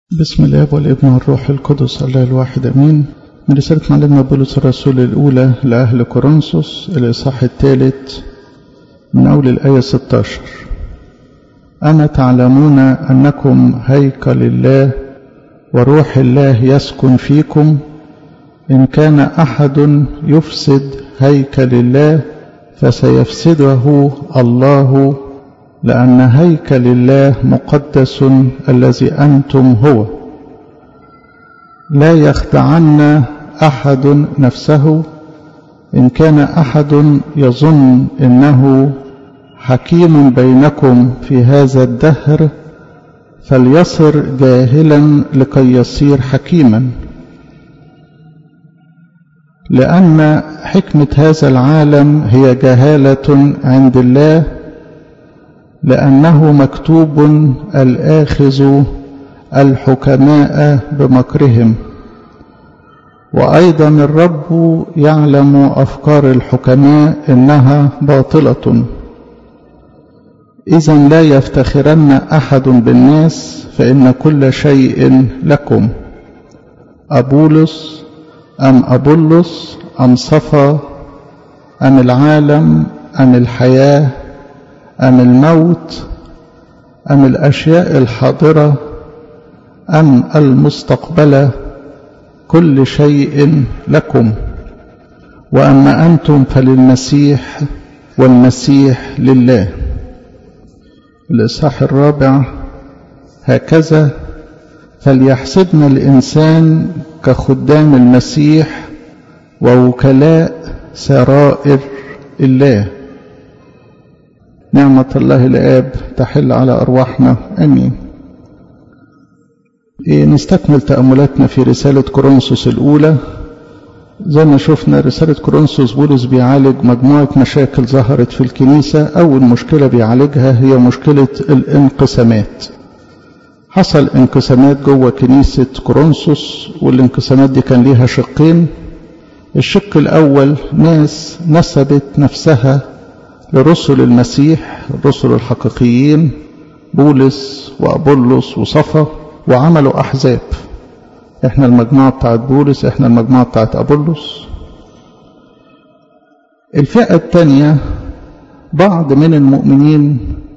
بسم الله والابن والروح القدس الله الواحد امين من رسالة معلمنا بولس الرسول الأولى لأهل كورنثوس الإصحاح الثالث من أول الآية 16 أما تعلمون أنكم هيكل الله وروح الله يسكن فيكم إن كان أحد يفسد هيكل الله فسيفسده الله لأن هيكل الله مقدس الذي أنتم هو لا يخدعن أحد نفسه إن كان أحد يظن إنه حكيم بينكم في هذا الدهر فليصر جاهلا لكي يصير حكيما لأن حكمة هذا العالم هي جهالة عند الله لأنه مكتوب الآخذ الحكماء بمكرهم وأيضا الرب يعلم أفكار الحكماء إنها باطلة إذا لا يفتخرن أحد بالناس فإن كل شيء لكم أبولس أم أبولس أم صفا أم العالم أم الحياة أم الموت أم الأشياء الحاضرة أم المستقبلة كل شيء لكم وأما أنتم فللمسيح والمسيح لله الإصحاح الرابع هكذا فليحسبنا الإنسان كخدام المسيح ووكلاء سرائر الله نعمة الله الآب تحل على أرواحنا أمين إيه نستكمل تأملاتنا في رسالة كورنثوس الأولى زي ما شفنا رسالة كورنثوس بولس بيعالج مجموعة مشاكل ظهرت في الكنيسة أول مشكلة بيعالجها هي مشكلة الانقسامات حصل انقسامات جوه كنيسة كورنثوس والانقسامات دي كان ليها شقين الشق الأول ناس نسبت نفسها لرسل المسيح الرسل الحقيقيين بولس وأبولس وصفا وعملوا أحزاب احنا المجموعة بتاعت بولس احنا المجموعة بتاعت أبولس الفئة الثانية بعض من المؤمنين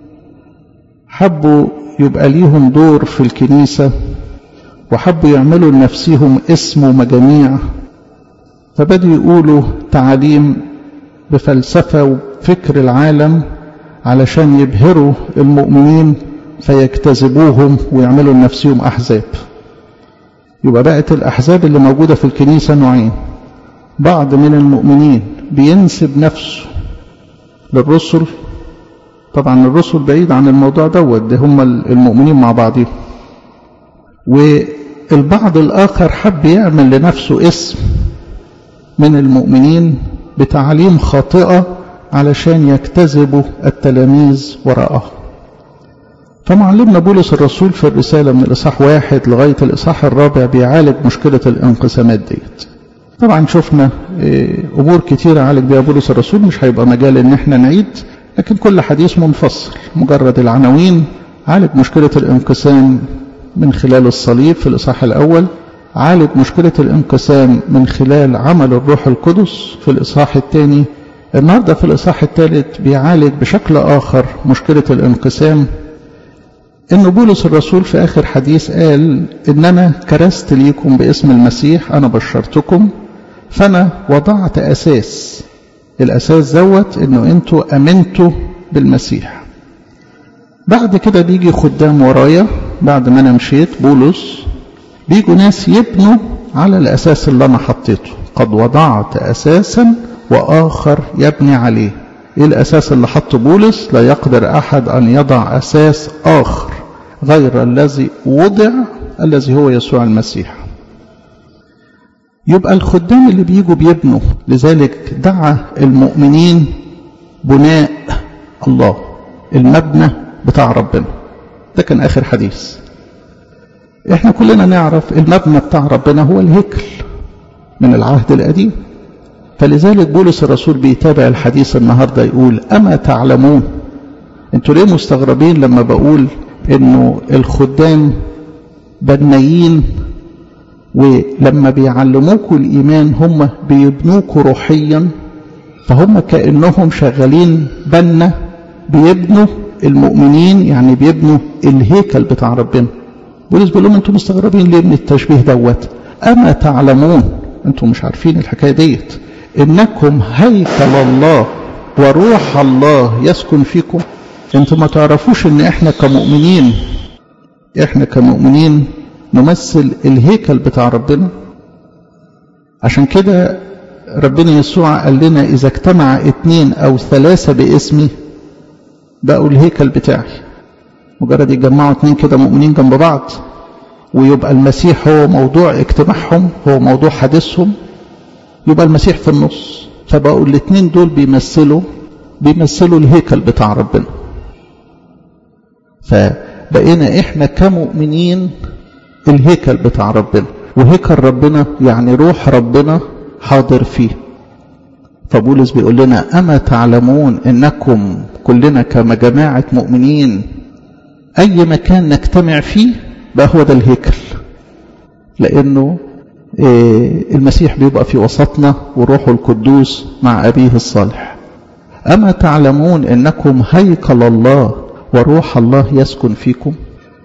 حبوا يبقى ليهم دور في الكنيسة وحبوا يعملوا لنفسهم اسم ومجاميع فبدوا يقولوا تعاليم بفلسفة وفكر العالم علشان يبهروا المؤمنين فيجتذبوهم ويعملوا لنفسهم أحزاب يبقى بقت الأحزاب اللي موجودة في الكنيسة نوعين بعض من المؤمنين بينسب نفسه للرسل طبعا الرسل بعيد عن الموضوع دوت ده هم المؤمنين مع بعضهم والبعض الآخر حب يعمل لنفسه اسم من المؤمنين بتعليم خاطئة علشان يجتذبوا التلاميذ وراءه فمعلمنا بولس الرسول في الرسالة من الإصحاح واحد لغاية الإصحاح الرابع بيعالج مشكلة الانقسامات ديت طبعا شفنا أمور كتيرة عالج بيها بولس الرسول مش هيبقى مجال إن احنا نعيد لكن كل حديث منفصل مجرد العناوين عالج مشكلة الانقسام من خلال الصليب في الإصحاح الأول عالج مشكلة الانقسام من خلال عمل الروح القدس في الإصحاح الثاني النهاردة في الإصحاح الثالث بيعالج بشكل آخر مشكلة الانقسام إن بولس الرسول في آخر حديث قال إن أنا كرست ليكم باسم المسيح أنا بشرتكم فأنا وضعت أساس الأساس دوت إنه أنتوا أمنتوا بالمسيح بعد كده بيجي خدام ورايا بعد ما أنا مشيت بولس بيجوا ناس يبنوا على الأساس اللي أنا حطيته قد وضعت أساسا وآخر يبني عليه إيه الأساس اللي حطه بولس لا يقدر أحد أن يضع أساس آخر غير الذي وضع الذي هو يسوع المسيح يبقى الخدام اللي بيجوا بيبنوا لذلك دعا المؤمنين بناء الله المبنى بتاع ربنا ده كان آخر حديث احنا كلنا نعرف المبنى بتاع ربنا هو الهيكل من العهد القديم فلذلك بولس الرسول بيتابع الحديث النهاردة يقول أما تعلمون انتوا ليه مستغربين لما بقول انه الخدام بنايين ولما بيعلموكوا الإيمان هم بيبنوكوا روحيا فهم كأنهم شغالين بنا بيبنوا المؤمنين يعني بيبنوا الهيكل بتاع ربنا بولس بيقول لهم انتم مستغربين ليه من التشبيه دوت اما تعلمون انتم مش عارفين الحكايه ديت انكم هيكل الله وروح الله يسكن فيكم انتم ما تعرفوش ان احنا كمؤمنين احنا كمؤمنين نمثل الهيكل بتاع ربنا عشان كده ربنا يسوع قال لنا اذا اجتمع اتنين او ثلاثة باسمي بقوا الهيكل بتاعي مجرد يتجمعوا اتنين كده مؤمنين جنب بعض ويبقى المسيح هو موضوع اجتماعهم هو موضوع حديثهم يبقى المسيح في النص فبقوا الاتنين دول بيمثلوا بيمثلوا الهيكل بتاع ربنا فبقينا احنا كمؤمنين الهيكل بتاع ربنا وهيكل ربنا يعني روح ربنا حاضر فيه فبولس بيقول لنا أما تعلمون إنكم كلنا كجماعة مؤمنين أي مكان نجتمع فيه بقى هو ده الهيكل لأنه المسيح بيبقى في وسطنا وروحه القدوس مع أبيه الصالح أما تعلمون إنكم هيكل الله وروح الله يسكن فيكم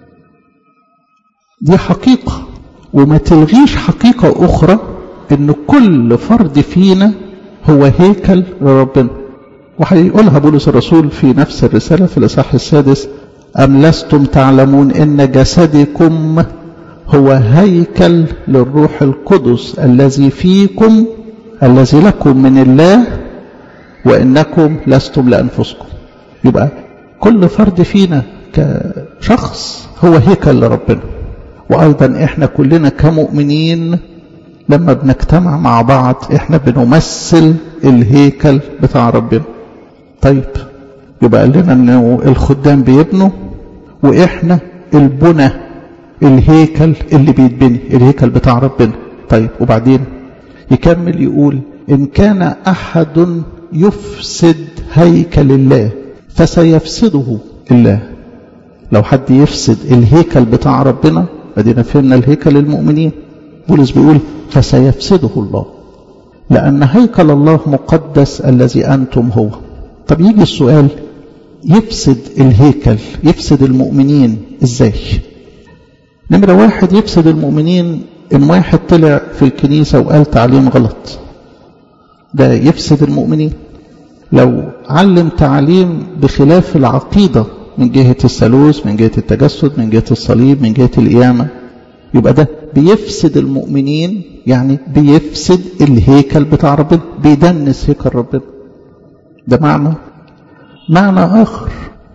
دي حقيقة وما تلغيش حقيقة أخرى إن كل فرد فينا هو هيكل لربنا وهيقولها بولس الرسول في نفس الرسالة في الإصحاح السادس أم لستم تعلمون إن جسدكم هو هيكل للروح القدس الذي فيكم الذي لكم من الله وإنكم لستم لأنفسكم يبقى كل فرد فينا كشخص هو هيكل لربنا وأيضا إحنا كلنا كمؤمنين لما بنجتمع مع بعض إحنا بنمثل الهيكل بتاع ربنا طيب يبقى قال لنا إنه الخدام بيبنوا وإحنا البنى الهيكل اللي بيتبني الهيكل بتاع ربنا طيب وبعدين يكمل يقول إن كان أحد يفسد هيكل الله فسيفسده الله لو حد يفسد الهيكل بتاع ربنا ادينا فهمنا الهيكل المؤمنين بولس بيقول فسيفسده الله لأن هيكل الله مقدس الذي أنتم هو طب يجي السؤال يفسد الهيكل يفسد المؤمنين ازاي نمرة واحد يفسد المؤمنين ان واحد طلع في الكنيسة وقال تعليم غلط ده يفسد المؤمنين لو علم تعليم بخلاف العقيدة من جهة الثالوث من جهة التجسد من جهة الصليب من جهة القيامة يبقى ده بيفسد المؤمنين يعني بيفسد الهيكل بتاع ربنا بيدنس هيكل ربنا ده معنى معنى آخر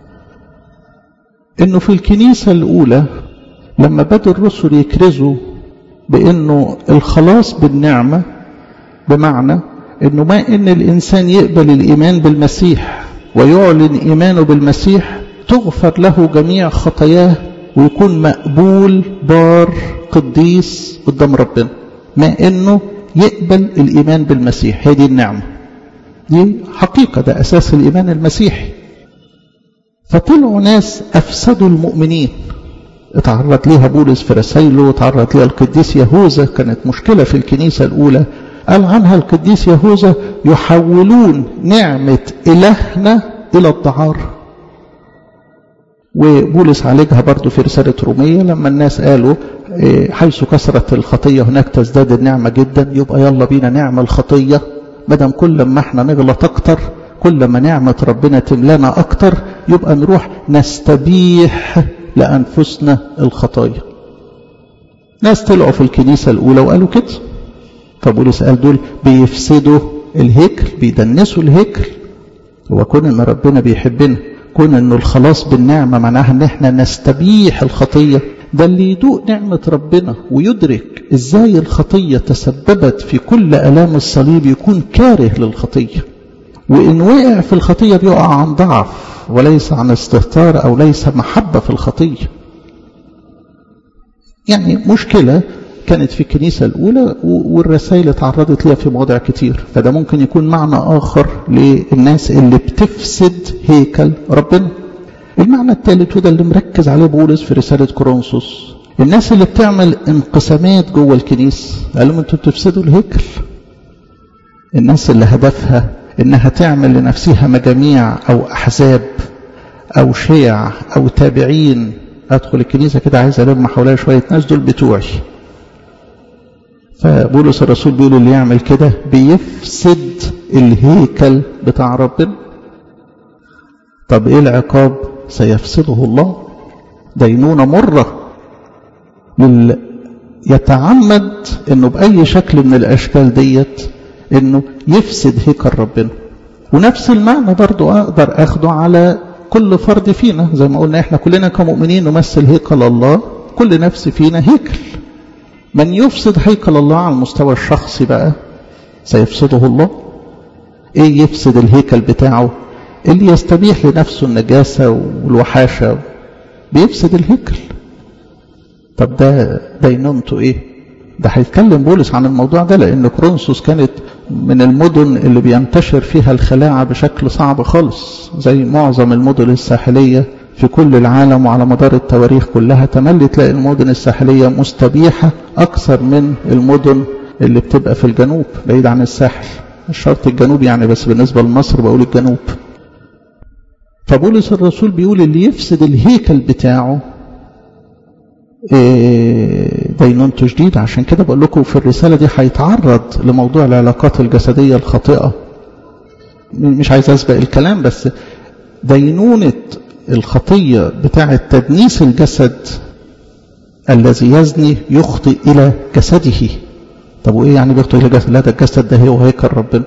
انه في الكنيسة الأولى لما بدوا الرسل يكرزوا بانه الخلاص بالنعمة بمعنى انه ما ان الانسان يقبل الايمان بالمسيح ويعلن ايمانه بالمسيح تغفر له جميع خطاياه ويكون مقبول بار قديس قدام ربنا ما انه يقبل الايمان بالمسيح هي دي النعمه دي حقيقه ده اساس الايمان المسيحي فطلعوا ناس افسدوا المؤمنين اتعرض ليها بولس في رسائله اتعرض ليها القديس يهوذا كانت مشكله في الكنيسه الاولى قال عنها القديس يهوذا يحولون نعمه الهنا الى الدعار وبولس عالجها برضو في رسالة رومية لما الناس قالوا حيث كثرت الخطية هناك تزداد النعمة جدا يبقى يلا بينا نعمل خطية مدام كل ما احنا نغلط اكتر كل ما نعمة ربنا تملانا اكتر يبقى نروح نستبيح لأنفسنا الخطايا ناس طلعوا في الكنيسة الأولى وقالوا كده فبولس قال دول بيفسدوا الهيكل بيدنسوا الهيكل وكون ان ربنا بيحبنا كون انه الخلاص بالنعمة معناها ان احنا نستبيح الخطية ده اللي يدوق نعمة ربنا ويدرك ازاي الخطية تسببت في كل الام الصليب يكون كاره للخطية وان وقع في الخطية بيقع عن ضعف وليس عن استهتار او ليس محبة في الخطية يعني مشكلة كانت في الكنيسة الأولى والرسائل اتعرضت ليها في مواضع كتير فده ممكن يكون معنى آخر للناس اللي بتفسد هيكل ربنا المعنى الثالث وده اللي مركز عليه بولس في رسالة كورنثوس الناس اللي بتعمل انقسامات جوه الكنيسة قال لهم انتوا بتفسدوا الهيكل الناس اللي هدفها انها تعمل لنفسها مجاميع او احزاب او شيع او تابعين ادخل الكنيسة كده عايز الم حواليا شوية ناس دول بتوعي فبولس الرسول بيقول اللي يعمل كده بيفسد الهيكل بتاع ربنا طب ايه العقاب سيفسده الله دينونة مرة لل يتعمد انه باي شكل من الاشكال ديت انه يفسد هيكل ربنا ونفس المعنى برضو اقدر اخده على كل فرد فينا زي ما قلنا احنا كلنا كمؤمنين نمثل هيكل الله كل نفس فينا هيكل من يفسد هيكل الله على المستوى الشخصي بقى سيفسده الله ايه يفسد الهيكل بتاعه اللي يستبيح لنفسه النجاسة والوحاشة بيفسد الهيكل طب ده دينونته ايه ده هيتكلم بولس عن الموضوع ده لان كورنثوس كانت من المدن اللي بينتشر فيها الخلاعة بشكل صعب خالص زي معظم المدن الساحلية في كل العالم وعلى مدار التواريخ كلها تملي تلاقي المدن الساحلية مستبيحة أكثر من المدن اللي بتبقى في الجنوب بعيد عن الساحل مش شرط الجنوب يعني بس بالنسبة لمصر بقول الجنوب فبولس الرسول بيقول اللي يفسد الهيكل بتاعه دينونته جديد عشان كده بقول لكم في الرسالة دي هيتعرض لموضوع العلاقات الجسدية الخاطئة مش عايز أسبق الكلام بس دينونة الخطية بتاعة تدنيس الجسد الذي يزني يخطئ إلى جسده طب وإيه يعني بيخطئ إلى جسد لا ده الجسد ده هو هيكل ربنا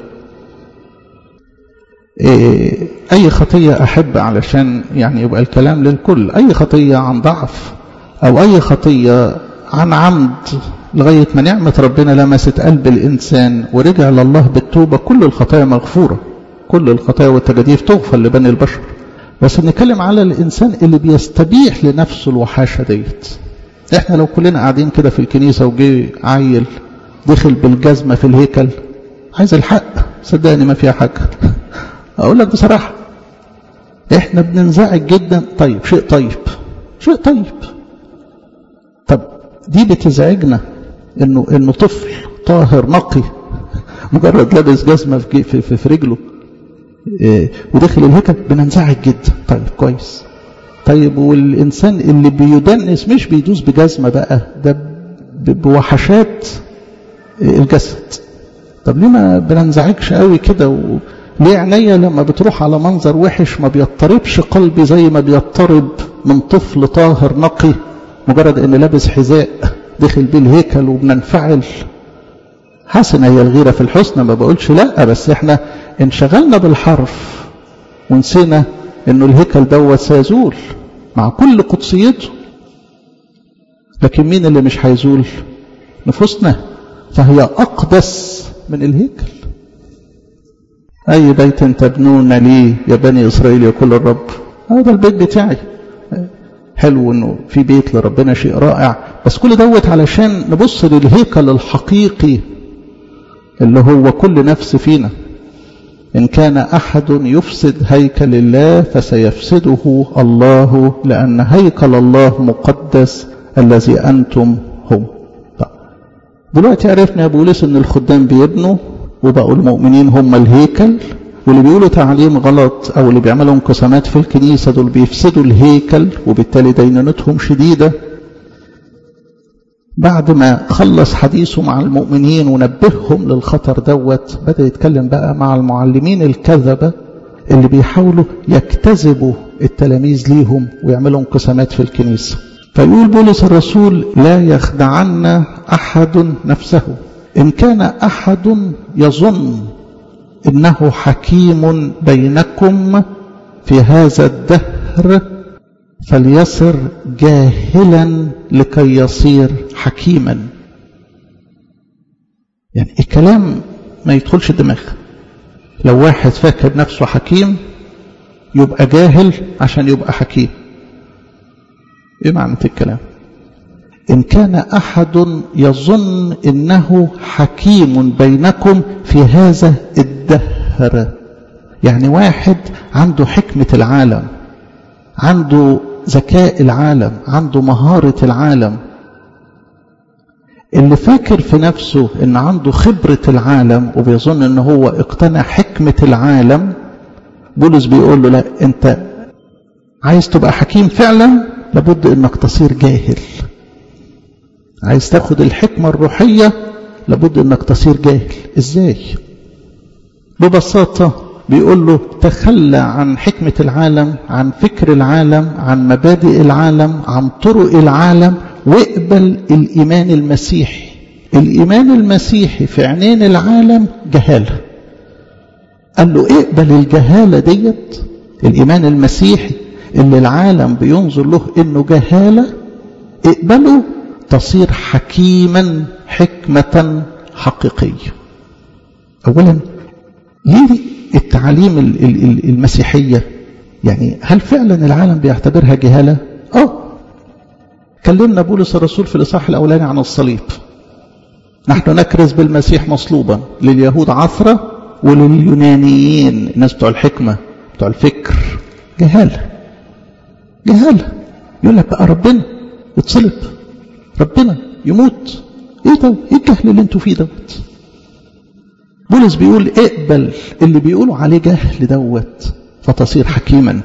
إيه أي خطية أحب علشان يعني يبقى الكلام للكل أي خطية عن ضعف أو أي خطية عن عمد لغاية ما نعمة ربنا لمست قلب الإنسان ورجع لله بالتوبة كل الخطايا مغفورة كل الخطايا والتجاديف تغفر لبني البشر بس نتكلم على الإنسان اللي بيستبيح لنفسه الوحاشة ديت احنا لو كلنا قاعدين كده في الكنيسة وجي عيل دخل بالجزمة في الهيكل عايز الحق صدقني ما فيها حاجة أقول لك بصراحة احنا بننزعج جدا طيب شيء طيب شيء طيب طب دي بتزعجنا انه انه طفل طاهر نقي مجرد لابس جزمة في, في, في, في رجله إيه وداخل الهيكل بننزعج جدا طيب كويس طيب والإنسان اللي بيدنس مش بيدوس بجزمة بقى ده بوحشات الجسد طب ليه ما بننزعجش قوي كده و... ليه عينيا لما بتروح على منظر وحش ما بيضطربش قلبي زي ما بيضطرب من طفل طاهر نقي مجرد ان لابس حذاء دخل بيه الهيكل وبننفعل حسنة هي الغيرة في الحسنى ما بقولش لا بس احنا انشغلنا بالحرف ونسينا انه الهيكل دوت سيزول مع كل قدسيته لكن مين اللي مش هيزول نفوسنا فهي اقدس من الهيكل اي بيت تبنون لي يا بني اسرائيل يقول الرب هذا البيت بتاعي حلو انه في بيت لربنا شيء رائع بس كل دوت علشان نبص للهيكل الحقيقي اللي هو كل نفس فينا إن كان أحد يفسد هيكل الله فسيفسده الله لأن هيكل الله مقدس الذي أنتم هم طيب. دلوقتي عرفنا يا بولس أن الخدام بيبنوا وبقوا المؤمنين هم الهيكل واللي بيقولوا تعليم غلط أو اللي بيعملوا انقسامات في الكنيسة دول بيفسدوا الهيكل وبالتالي دينونتهم شديدة بعد ما خلص حديثه مع المؤمنين ونبههم للخطر دوت بدأ يتكلم بقى مع المعلمين الكذبة اللي بيحاولوا يجتذبوا التلاميذ ليهم ويعملوا انقسامات في الكنيسة فيقول بولس الرسول لا يخدعن أحد نفسه إن كان أحد يظن إنه حكيم بينكم في هذا الدهر فليصر جاهلا لكي يصير حكيما يعني الكلام ما يدخلش الدماغ لو واحد فاكر نفسه حكيم يبقى جاهل عشان يبقى حكيم ايه معنى الكلام ان كان احد يظن انه حكيم بينكم في هذا الدهر يعني واحد عنده حكمة العالم عنده ذكاء العالم عنده مهارة العالم اللي فاكر في نفسه ان عنده خبرة العالم وبيظن ان هو اقتنع حكمة العالم بولس بيقول له لا انت عايز تبقى حكيم فعلا لابد انك تصير جاهل عايز تاخد الحكمة الروحية لابد انك تصير جاهل ازاي ببساطة بيقول له تخلى عن حكمة العالم عن فكر العالم عن مبادئ العالم عن طرق العالم واقبل الإيمان المسيحي الإيمان المسيحي في عينين العالم جهالة قال له اقبل الجهالة ديت الإيمان المسيحي اللي العالم بينظر له إنه جهالة اقبله تصير حكيما حكمة حقيقية أولا ليه التعاليم المسيحية يعني هل فعلا العالم بيعتبرها جهالة اه كلمنا بولس الرسول في الإصحاح الأولاني عن الصليب نحن نكرز بالمسيح مصلوبا لليهود عثرة ولليونانيين الناس بتوع الحكمة بتوع الفكر جهالة جهالة يقول لك بقى ربنا يتصلب ربنا يموت ايه ده ايه الجهل اللي انتوا فيه دوت بولس بيقول اقبل اللي بيقولوا عليه جهل دوت فتصير حكيما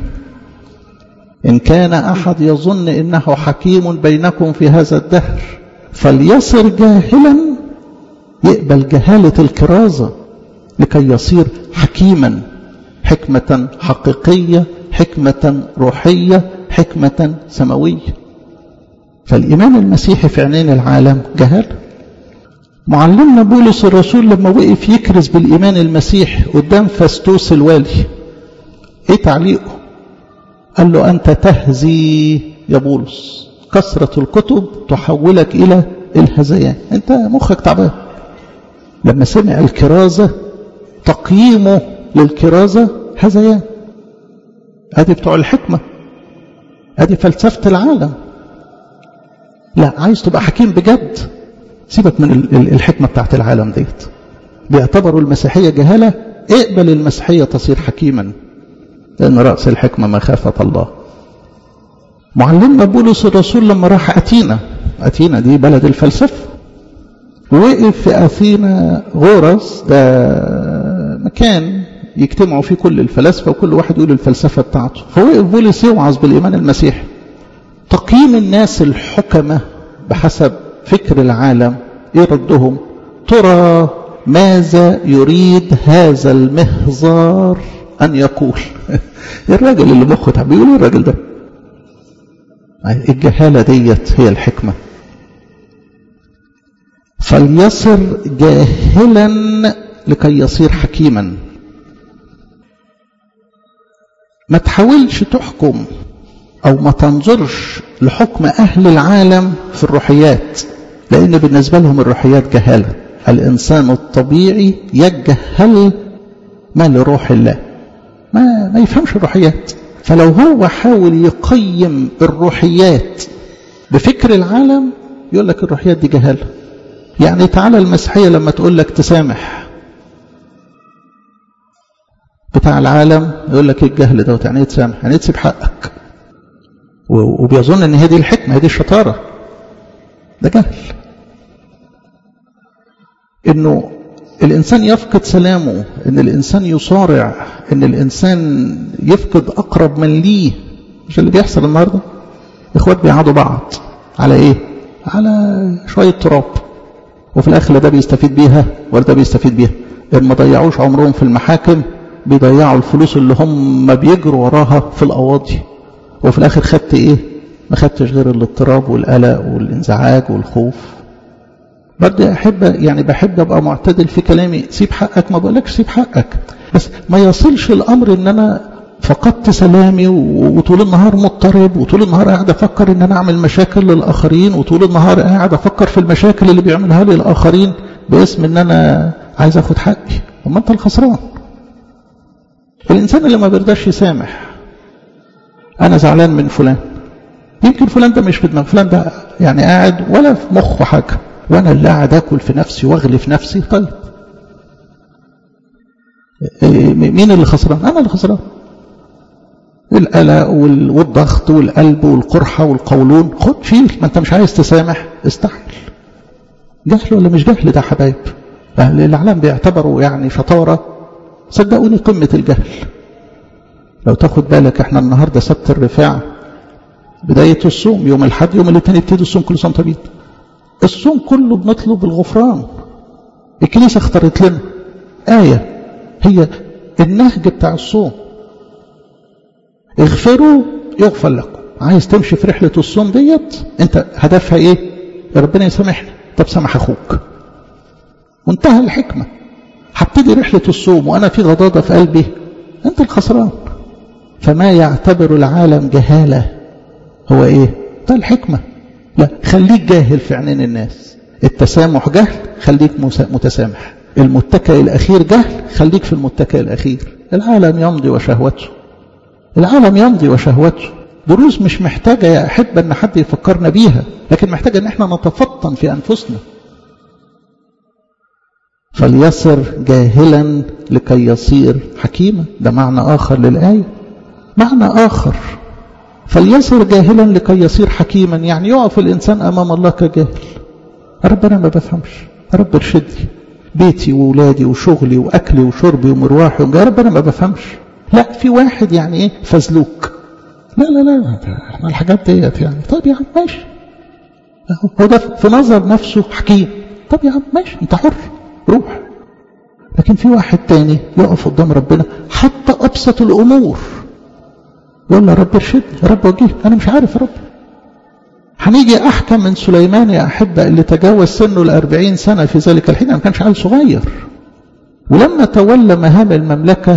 إن كان أحد يظن إنه حكيم بينكم في هذا الدهر فليصر جاهلا يقبل جهالة الكرازة لكي يصير حكيما حكمة حقيقية حكمة روحية حكمة سماوية فالإيمان المسيحي في عينين العالم جهل معلمنا بولس الرسول لما وقف يكرز بالإيمان المسيحي قدام فاستوس الوالي ايه تعليقه قال له أنت تهزي يا بولس كثرة الكتب تحولك إلى الهزيان أنت مخك تعبان لما سمع الكرازة تقييمه للكرازة هزيان ادي بتوع الحكمة ادي فلسفة العالم لا عايز تبقى حكيم بجد سيبك من الحكمة بتاعت العالم ديت بيعتبروا المسيحية جهالة اقبل المسيحية تصير حكيما لأن رأس الحكمة مخافة الله معلمنا بولس الرسول لما راح أتينا أتينا دي بلد الفلسفة وقف في أثينا غورس ده مكان يجتمعوا فيه كل الفلاسفة وكل واحد يقول الفلسفة بتاعته فوقف بولس يوعظ بالإيمان المسيحي تقييم الناس الحكمة بحسب فكر العالم ايه ردهم ترى ماذا يريد هذا المهزار أن يقول الراجل اللي مخه تعب بيقول الراجل ده الجهالة ديت هي الحكمة فليصر جاهلا لكي يصير حكيما ما تحاولش تحكم أو ما تنظرش لحكم أهل العالم في الروحيات لأن بالنسبة لهم الروحيات جهالة الإنسان الطبيعي يجهل ما لروح الله ما, ما يفهمش الروحيات فلو هو حاول يقيم الروحيات بفكر العالم يقول لك الروحيات دي جهالة يعني تعالى المسيحية لما تقول لك تسامح بتاع العالم يقول لك ايه الجهل دوت يعني ايه تسامح يعني تسيب حقك وبيظن ان هي دي الحكمة هي دي الشطارة ده جهل انه الإنسان يفقد سلامه إن الإنسان يصارع إن الإنسان يفقد أقرب من ليه مش اللي بيحصل النهاردة إخوات بيعادوا بعض على إيه على شوية تراب وفي الآخر لا ده بيستفيد بيها ولا ده بيستفيد بيها إن ما ضيعوش عمرهم في المحاكم بيضيعوا الفلوس اللي هم بيجروا وراها في القواضي وفي الآخر خدت إيه ما خدتش غير الاضطراب والقلق والانزعاج والخوف برضه أحب يعني بحب أبقى معتدل في كلامي سيب حقك ما بقولكش سيب حقك بس ما يصلش الأمر إن أنا فقدت سلامي وطول النهار مضطرب وطول النهار قاعد أفكر إن أنا أعمل مشاكل للآخرين وطول النهار قاعد أفكر في المشاكل اللي بيعملها لي الآخرين باسم إن أنا عايز أخد حقي أما أنت الخسران الإنسان اللي ما بيرضاش يسامح أنا زعلان من فلان يمكن فلان ده مش في دماغ فلان ده يعني قاعد ولا في مخه حاجة وانا اللي قاعد اكل في نفسي واغلي في نفسي طيب مين اللي خسران انا اللي خسران القلق والضغط والقلب والقرحة والقولون خد شيل ما انت مش عايز تسامح استحمل جهل ولا مش جهل ده حبايب الإعلام بيعتبروا يعني شطارة صدقوني قمة الجهل لو تاخد بالك احنا النهاردة سبت الرفاع بداية الصوم يوم الحد يوم الاثنين يبتدي الصوم كل سنة طبيب الصوم كله بنطلب الغفران الكنيسة اختارت لنا آية هي النهج بتاع الصوم اغفروا يغفر لكم عايز تمشي في رحلة الصوم ديت انت هدفها ايه يا ربنا يسامحنا طب سامح اخوك منتهى الحكمة هبتدي رحلة الصوم وانا في غضاضة في قلبي انت الخسران فما يعتبر العالم جهالة هو ايه ده الحكمة لا خليك جاهل في عينين الناس التسامح جهل خليك متسامح المتكئ الأخير جهل خليك في المتكئ الأخير العالم يمضي وشهوته العالم يمضي وشهوته دروس مش محتاجة يا أحبة أن حد يفكرنا بيها لكن محتاجة أن احنا نتفطن في أنفسنا فليصر جاهلا لكي يصير حكيما ده معنى آخر للآية معنى آخر فليصر جاهلا لكي يصير حكيما يعني يقف الإنسان أمام الله كجاهل رب أنا ما بفهمش رب ارشدني بيتي وولادي وشغلي وأكلي وشربي ومروحي يا رب أنا ما بفهمش لا في واحد يعني إيه فزلوك لا لا لا احنا الحاجات ديت يعني طيب يا عم ماشي هو ده في نظر نفسه حكيم طب يا عم ماشي انت حر روح لكن في واحد تاني يقف قدام ربنا حتى أبسط الأمور يقول له رب ارشدني يا رب وجيه أنا مش عارف يا رب هنيجي أحكم من سليمان يا أحبة اللي تجاوز سنه الأربعين سنة في ذلك الحين ما كانش عيل صغير ولما تولى مهام المملكة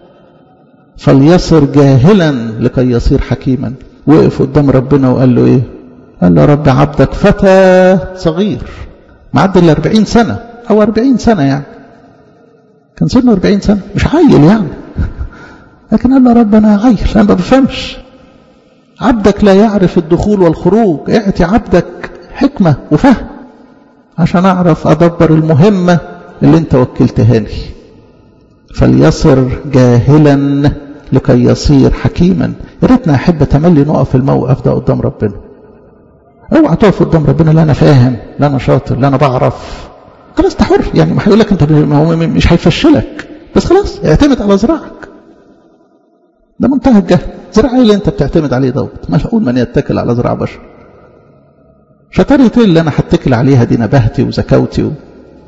فليصر جاهلا لكي يصير حكيما وقف قدام ربنا وقال له ايه قال له رب عبدك فتى صغير معدي الأربعين سنة أو أربعين سنة يعني كان سنه أربعين سنة مش عيل يعني لكن قال له رب أنا عيل أنا ما بفهمش عبدك لا يعرف الدخول والخروج اعطي عبدك حكمة وفهم عشان أعرف أدبر المهمة اللي انت وكلتها لي فليصر جاهلا لكي يصير حكيما يا ريتنا احب تملي نقف الموقف ده قدام ربنا اوعى تقف قدام ربنا لا انا فاهم لا انا شاطر لا انا بعرف خلاص انت حر يعني ما هيقول لك انت هو مش هيفشلك بس خلاص اعتمد على زراعك ده منتهى الجهل زراعة ايه اللي انت بتعتمد عليه دوت ملعون من يتكل على زراعة بشر شطارة ايه اللي انا هتكل عليها دي نبهتي وزكوتي و...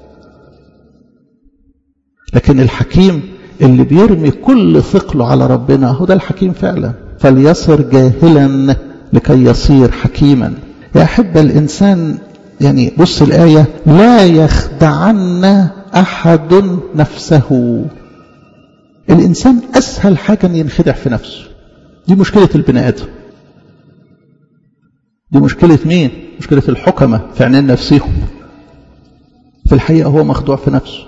لكن الحكيم اللي بيرمي كل ثقله على ربنا هو ده الحكيم فعلا فليصر جاهلا لكي يصير حكيما يا أحب الإنسان يعني بص الآية لا يخدعن أحد نفسه الإنسان أسهل حاجة أن ينخدع في نفسه دي مشكلة البني آدم دي مشكلة مين؟ مشكلة الحكمة في عينين نفسهم في الحقيقة هو مخدوع في نفسه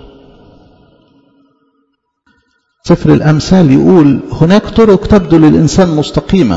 سفر الأمثال يقول هناك طرق تبدو للإنسان مستقيمة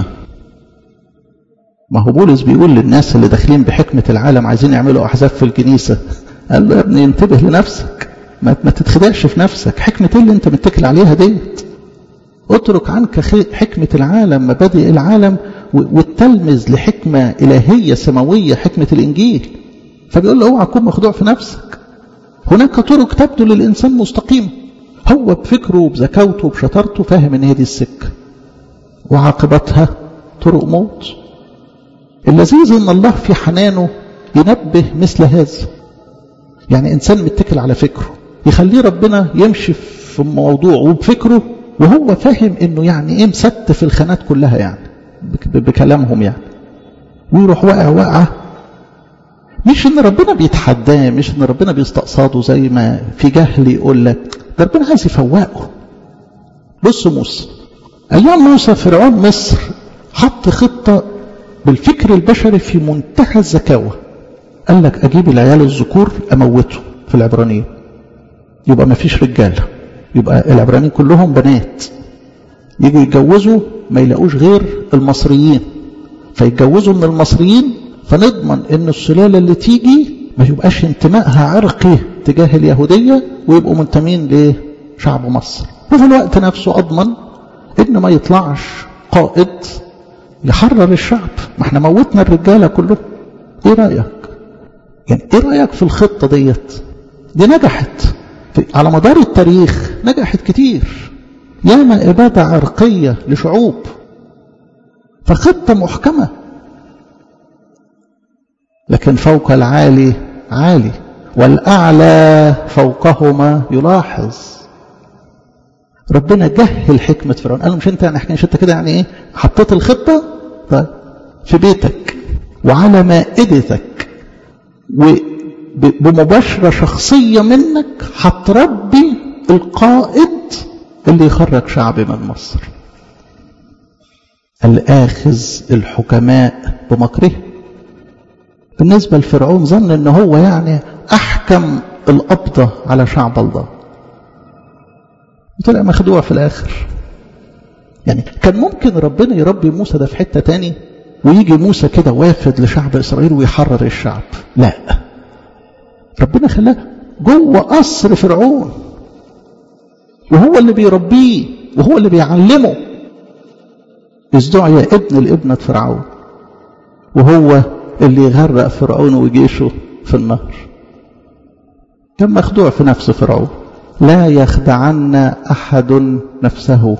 ما هو بولس بيقول للناس اللي داخلين بحكمة العالم عايزين يعملوا أحزاب في الكنيسة قال له يا ابني انتبه لنفسك ما, ما تتخدعش في نفسك حكمة ايه اللي انت متكل عليها ديت اترك عنك حكمة العالم مبادئ العالم والتلمذ لحكمة إلهية سماوية حكمة الإنجيل فبيقول له اوعى تكون مخدوع في نفسك هناك طرق تبدو للإنسان مستقيمة هو بفكره وبذكاوته وبشطارته فاهم ان هي دي السكة وعاقبتها طرق موت اللذيذ ان الله في حنانه ينبه مثل هذا يعني انسان متكل على فكره يخليه ربنا يمشي في موضوع وبفكره وهو فاهم انه يعني ايه مست في الخانات كلها يعني بكلامهم يعني ويروح واقع واقعه مش ان ربنا بيتحداه مش ان ربنا بيستقصاده زي ما في جهل يقول لك ده ربنا عايز يفوقه بص موسى ايام موسى فرعون مصر حط خطه بالفكر البشري في منتهى الذكاوه قال لك اجيب العيال الذكور اموته في العبرانيين يبقى ما فيش رجاله يبقى العبرانيين كلهم بنات يجوا يتجوزوا ما يلاقوش غير المصريين فيتجوزوا من المصريين فنضمن ان السلالة اللي تيجي ما يبقاش انتمائها عرقي تجاه اليهودية ويبقوا منتمين لشعب مصر وفي الوقت نفسه اضمن ان ما يطلعش قائد يحرر الشعب ما احنا موتنا الرجالة كلهم ايه رأيك يعني ايه رأيك في الخطة ديت دي نجحت على مدار التاريخ نجحت كتير ياما إبادة عرقية لشعوب فخطة محكمة لكن فوق العالي عالي والأعلى فوقهما يلاحظ ربنا جهل حكمة فرعون قال له مش انت يعني مش انت كده يعني ايه حطيت الخطة طيب في بيتك وعلى مائدتك وبمباشرة شخصية منك هتربي القائد اللي يخرج شعب من مصر الآخذ الحكماء بمكره بالنسبة لفرعون ظن ان هو يعني احكم القبضة على شعب الله وطلع مخدوع في الاخر يعني كان ممكن ربنا يربي موسى ده في حتة تاني ويجي موسى كده وافد لشعب اسرائيل ويحرر الشعب لا ربنا خلاه جوه قصر فرعون وهو اللي بيربيه وهو اللي بيعلمه إذ دعي ابن الابنة فرعون وهو اللي يغرق فرعون وجيشه في النهر كان مخدوع في نفس فرعون لا يخدعن أحد نفسه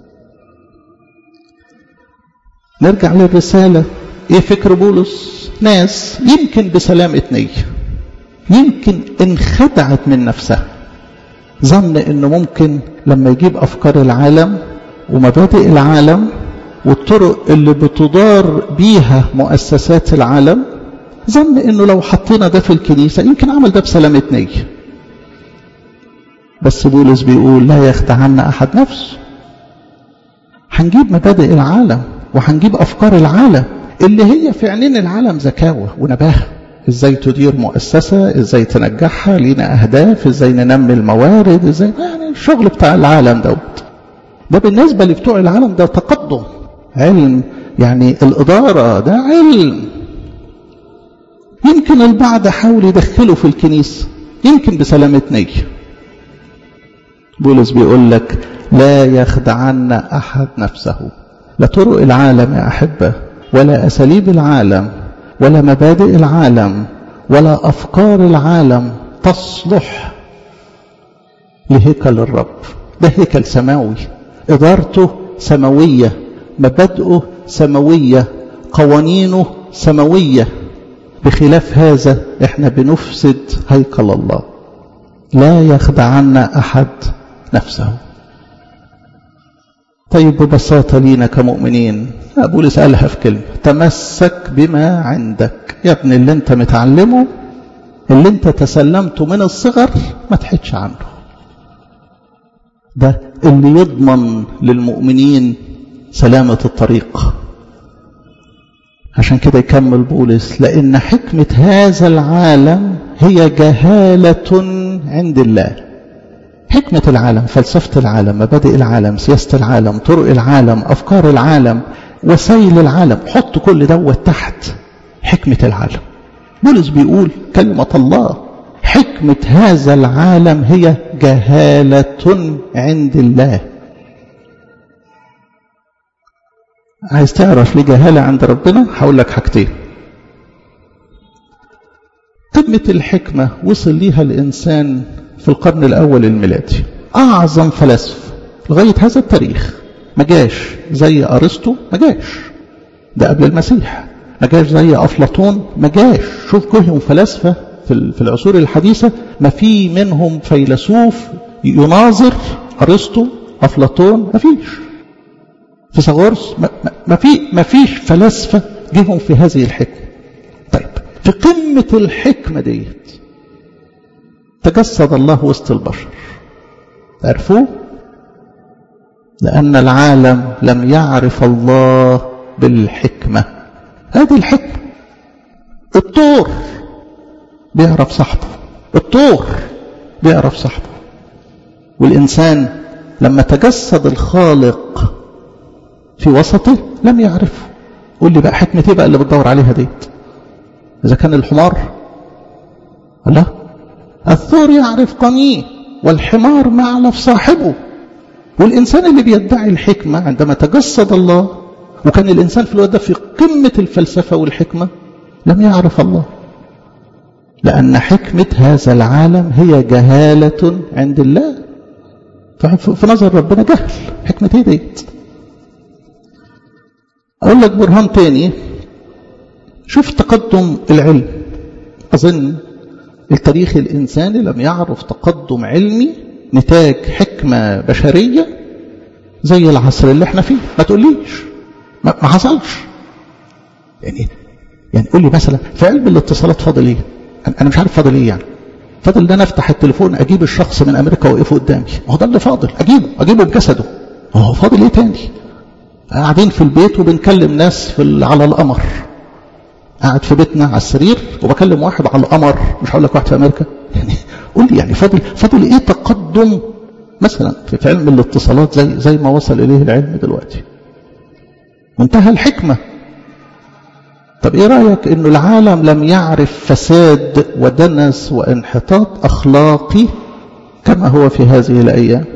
نرجع للرسالة ايه فكر بولس ناس يمكن بسلامة نية يمكن انخدعت من نفسها ظن انه ممكن لما يجيب افكار العالم ومبادئ العالم والطرق اللي بتدار بيها مؤسسات العالم ظن انه لو حطينا ده في الكنيسة يمكن عمل ده بسلامة نية بس بولس بيقول لا يخدعن احد نفسه هنجيب مبادئ العالم وهنجيب افكار العالم اللي هي في عينين العالم زكاوة ونباهة ازاي تدير مؤسسة ازاي تنجحها لينا اهداف ازاي ننمي الموارد ازاي يعني الشغل بتاع العالم دوت ده بالنسبة لبتوع العالم ده تقدم علم يعني الإدارة ده علم يمكن البعض حاول يدخله في الكنيسة يمكن بسلامة نية بولس بيقول لك لا يخدعن أحد نفسه لا طرق العالم يا أحبة ولا أساليب العالم ولا مبادئ العالم ولا أفكار العالم تصلح لهيكل الرب ده هيكل سماوي إدارته سماوية مبادئه سماوية قوانينه سماوية بخلاف هذا احنا بنفسد هيكل الله لا يخدعن أحد نفسه طيب ببساطة لينا كمؤمنين بولس قالها في كلمة تمسك بما عندك يا ابن اللي انت متعلمه اللي انت تسلمته من الصغر ما تحدش عنه ده اللي يضمن للمؤمنين سلامة الطريق عشان كده يكمل بولس لأن حكمة هذا العالم هي جهالة عند الله حكمة العالم فلسفة العالم مبادئ العالم سياسة العالم طرق العالم أفكار العالم وسائل العالم حط كل دوت تحت حكمة العالم بولس بيقول كلمة الله حكمة هذا العالم هي جهالة عند الله عايز تعرف ليه جهالة عند ربنا هقول لك حاجتين قمة الحكمة وصل ليها الإنسان في القرن الأول الميلادي أعظم فلاسفة لغاية هذا التاريخ ما جاش زي أرسطو ما جاش ده قبل المسيح ما جاش زي أفلاطون ما جاش شوف كلهم فلاسفة في العصور الحديثة ما في منهم فيلسوف يناظر أرسطو أفلاطون ما فيش فيثاغورس ما, ما في ما فيش فلاسفة جيهم في هذه الحكمة طيب في قمة الحكمة ديت تجسد الله وسط البشر تعرفوه لأن العالم لم يعرف الله بالحكمة هذه الحكمة الطور بيعرف صاحبه الطور بيعرف صاحبه والإنسان لما تجسد الخالق في وسطه لم يعرفه قول لي بقى حكمة ايه بقى اللي بتدور عليها ديت إذا كان الحمار لا الثور يعرف قنيه والحمار معلف صاحبه والإنسان اللي بيدعي الحكمة عندما تجسد الله وكان الإنسان في الوقت ده في قمة الفلسفة والحكمة لم يعرف الله لأن حكمة هذا العالم هي جهالة عند الله في نظر ربنا جهل حكمة ايه ديت أقول لك برهان تاني شوف تقدم العلم أظن التاريخ الإنساني لم يعرف تقدم علمي نتاج حكمة بشرية زي العصر اللي احنا فيه ما تقوليش ما, ما حصلش يعني يعني قول لي مثلا في علم الاتصالات فاضل ايه انا مش عارف فاضل ايه يعني فاضل ان انا افتح التليفون اجيب الشخص من امريكا واقفه قدامي ما هو ده اللي فاضل اجيبه اجيبه بجسده هو فاضل ايه تاني قاعدين في البيت وبنكلم ناس في على القمر قاعد في بيتنا على السرير وبكلم واحد على القمر مش هقول لك واحد في امريكا يعني قول لي يعني فاضل فاضل ايه تقدم مثلا في علم الاتصالات زي زي ما وصل اليه العلم دلوقتي منتهى الحكمه طب ايه رايك انه العالم لم يعرف فساد ودنس وانحطاط اخلاقي كما هو في هذه الايام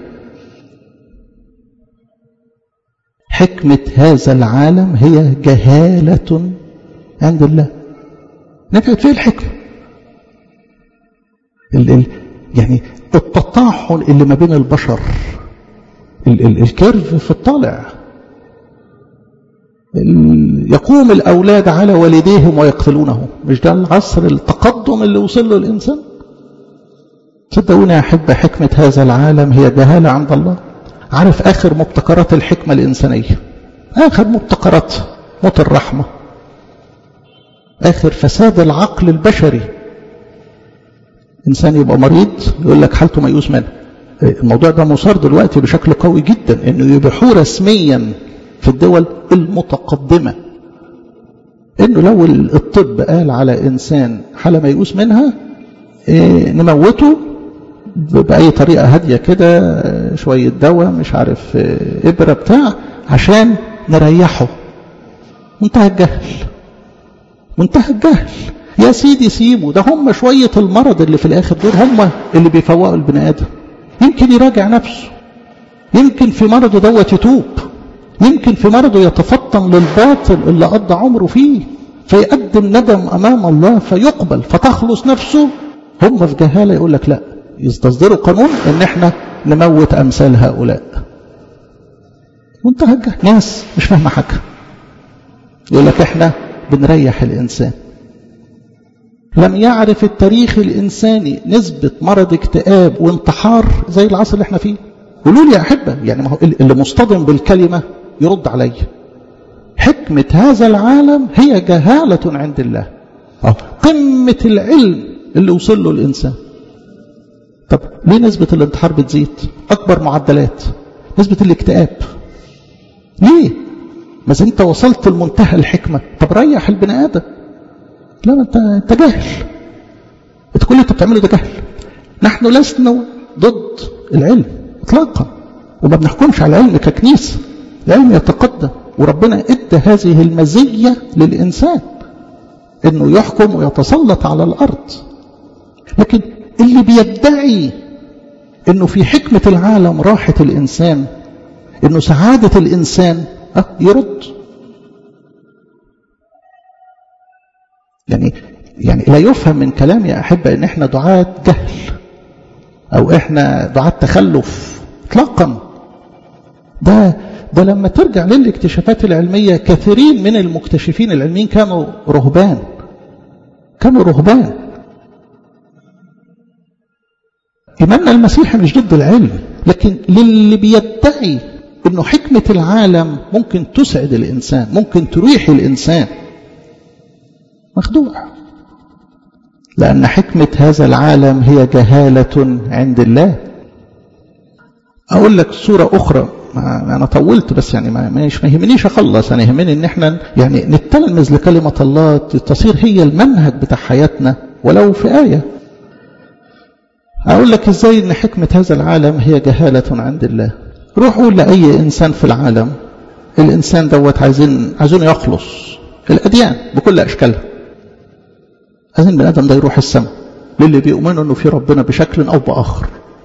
حكمه هذا العالم هي جهاله عند الله نفعت فيه الحكمه ال ال يعني التطاحن اللي ما بين البشر ال ال الكيرف في الطالع يقوم الأولاد على والديهم ويقتلونه مش ده العصر التقدم اللي وصل له الإنسان صدقوني يا أحب حكمة هذا العالم هي جهالة عند الله عارف آخر مبتكرات الحكمة الإنسانية آخر مبتكرات موت الرحمة آخر فساد العقل البشري إنسان يبقى مريض يقول لك حالته ميؤوس منه الموضوع ده مثار دلوقتي بشكل قوي جدا انه يبيحوه رسميا في الدول المتقدمة انه لو الطب قال على انسان حالة ميؤوس منها إيه نموته بأي طريقة هادية كده شوية دواء مش عارف إيه إبرة بتاع عشان نريحه منتهى الجهل منتهى الجهل يا سيدي سيبه ده هم شوية المرض اللي في الآخر دول هم اللي بيفوقوا البني آدم يمكن يراجع نفسه يمكن في مرضه دوت يتوب يمكن في مرضه يتفطن للباطل اللي قضى عمره فيه فيقدم ندم أمام الله فيقبل فتخلص نفسه هم في جهالة يقول لك لا يستصدروا قانون ان احنا نموت امثال هؤلاء منتهى الجهل ناس مش فاهمه حاجه يقول لك احنا بنريح الانسان لم يعرف التاريخ الانساني نسبه مرض اكتئاب وانتحار زي العصر اللي احنا فيه قولوا لي يا احبه يعني ما هو اللي مصطدم بالكلمه يرد علي حكمه هذا العالم هي جهاله عند الله أو قمه العلم اللي وصل له الانسان طب ليه نسبة الانتحار بتزيد أكبر معدلات نسبة الاكتئاب ليه ما انت وصلت لمنتهى الحكمة طب ريح البني آدم لا انت انت جاهل انت كل اللي انت بتعمله ده جهل نحن لسنا ضد العلم اطلاقا وما بنحكمش على العلم ككنيسة العلم يتقدم وربنا ادى هذه المزية للإنسان انه يحكم ويتسلط على الأرض لكن اللي بيدعي انه في حكمة العالم راحة الانسان انه سعادة الانسان أه يرد يعني يعني لا يفهم من كلام يا احبة ان احنا دعاة جهل او احنا دعاة تخلف اطلاقا ده ده لما ترجع للاكتشافات العلمية كثيرين من المكتشفين العلميين كانوا رهبان كانوا رهبان إيماننا المسيحي مش ضد العلم لكن للي بيدعي انه حكمة العالم ممكن تسعد الإنسان ممكن تريح الإنسان مخدوع لأن حكمة هذا العالم هي جهالة عند الله أقول لك صورة أخرى ما أنا طولت بس يعني ما مش ما يهمنيش أخلص أنا يهمني إن إحنا يعني نتلمذ لكلمة الله تصير هي المنهج بتاع حياتنا ولو في آية أقول لك إزاي إن حكمة هذا العالم هي جهالة عند الله روح قول لأي إنسان في العالم الإنسان دوت عايزين عايزين يخلص الأديان بكل أشكالها عايزين بني آدم ده يروح السماء للي بيؤمنوا إنه في ربنا بشكل أو بآخر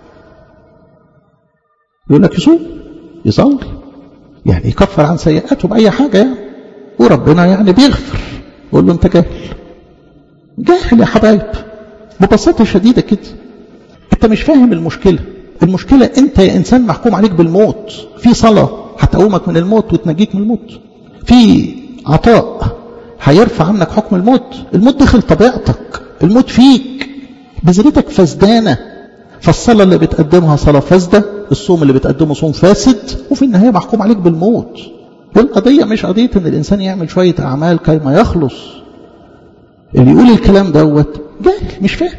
يقول لك يصوم يصلي يعني يكفر عن سيئاته بأي حاجة يعني وربنا يعني بيغفر يقول له أنت جاهل جاهل يا حبايب ببساطة شديدة كده انت مش فاهم المشكلة المشكلة انت يا انسان محكوم عليك بالموت في صلاة هتقومك من الموت وتنجيك من الموت في عطاء هيرفع عنك حكم الموت الموت داخل طبيعتك الموت فيك بذرتك فسدانة فالصلاة اللي بتقدمها صلاة فاسدة الصوم اللي بتقدمه صوم فاسد وفي النهاية محكوم عليك بالموت القضية مش قضية ان الانسان يعمل شوية اعمال كي ما يخلص اللي يقول الكلام دوت جاهل مش فاهم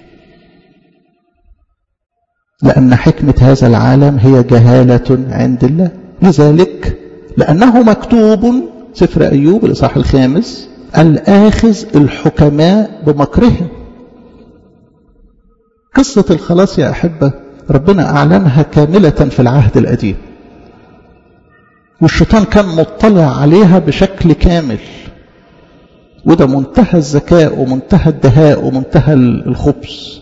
لأن حكمة هذا العالم هي جهالة عند الله لذلك لأنه مكتوب سفر أيوب الإصحاح الخامس الآخذ الحكماء بمكرهم قصة الخلاص يا أحبة ربنا أعلنها كاملة في العهد القديم والشيطان كان مطلع عليها بشكل كامل وده منتهى الذكاء ومنتهى الدهاء ومنتهى الخبث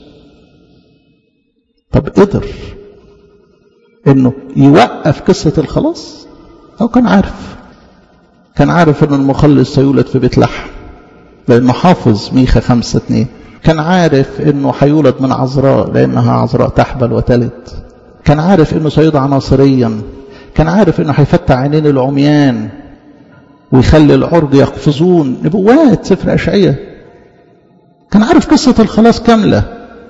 طب قدر انه يوقف قصة الخلاص او كان عارف كان عارف ان المخلص سيولد في بيت لحم لانه حافظ ميخا خمسة اتنين كان عارف انه هيولد من عذراء لانها عذراء تحبل وتلد كان عارف انه سيدعى ناصريا كان عارف انه هيفتح عينين العميان ويخلي العرج يقفزون نبوات سفر اشعياء كان عارف قصة الخلاص كاملة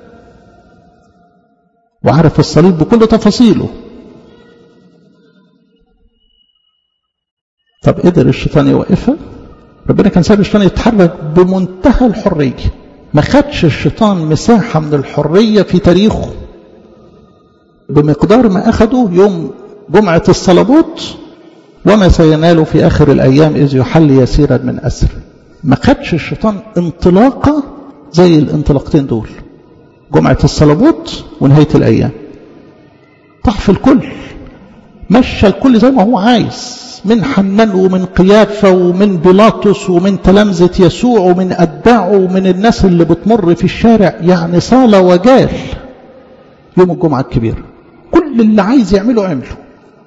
وعارف الصليب بكل تفاصيله طب قدر الشيطان يوقفها ربنا كان ساب الشيطان يتحرك بمنتهى الحرية ما خدش الشيطان مساحة من الحرية في تاريخه بمقدار ما أخده يوم جمعة الصلبوت وما سينال في آخر الأيام إذ يحل يسيرا من أسر ما خدش الشيطان انطلاقة زي الانطلاقتين دول جمعة الصلبوت ونهاية الأيام طحف الكل مشى الكل زي ما هو عايز من حنان ومن قيافة ومن بيلاطس ومن تلامذة يسوع ومن أتباعه ومن الناس اللي بتمر في الشارع يعني صال وجال يوم الجمعة الكبيرة كل اللي عايز يعمله عمله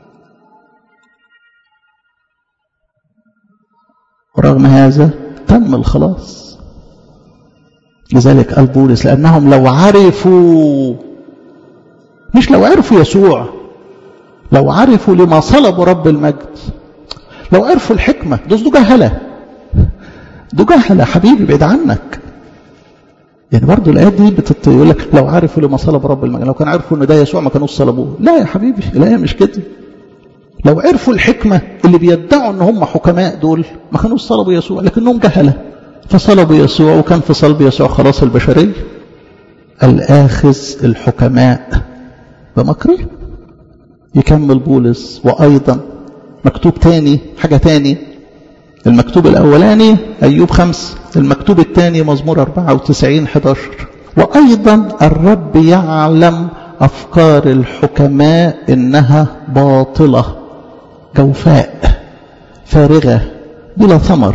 ورغم هذا تم الخلاص لذلك قال بولس لأنهم لو عرفوا مش لو عرفوا يسوع لو عرفوا لما صلبوا رب المجد لو عرفوا الحكمة دول دول جهلة دول جهلة حبيبي بعيد عنك يعني برضو الآيات دي بتت... يقول لك لو عرفوا لما صلب رب المجد لو كان عرفوا ان ده يسوع ما كانوش صلبوه لا يا حبيبي الآية مش كده لو عرفوا الحكمة اللي بيدعوا ان هم حكماء دول ما كانوش صلبوا يسوع لكنهم جهلة فصلبوا يسوع وكان في صلب يسوع خلاص البشرية الآخذ الحكماء بمكره يكمل بولس وأيضا مكتوب تاني حاجة تاني المكتوب الأولاني أيوب خمس المكتوب الثاني مزمور 94 11 وأيضا الرب يعلم أفكار الحكماء إنها باطلة جوفاء فارغة بلا ثمر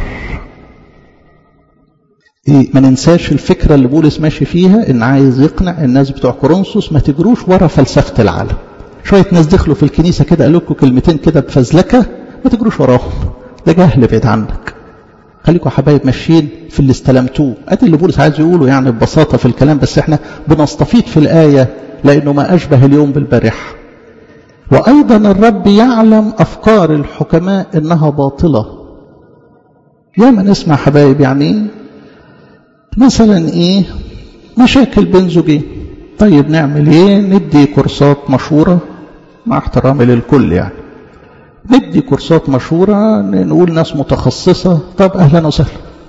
إيه ما ننساش الفكرة اللي بولس ماشي فيها إن عايز يقنع الناس بتوع كورنثوس ما تجروش ورا فلسفة العالم شوية ناس دخلوا في الكنيسة كده قالوا لكم كلمتين كده بفزلكة ما تجروش وراهم ده جهل بعيد عنك خليكم حبايب ماشيين في اللي استلمتوه ادي اللي بولس عايز يقوله يعني ببساطة في الكلام بس احنا بنستفيد في الآية لأنه ما أشبه اليوم بالبارحة وأيضا الرب يعلم أفكار الحكماء إنها باطلة يا ما نسمع حبايب يعني مثلا إيه مشاكل بين زوجين طيب نعمل إيه ندي كورسات مشهورة مع احترامي للكل يعني ندي كورسات مشهورة نقول ناس متخصصة طب أهلا وسهلا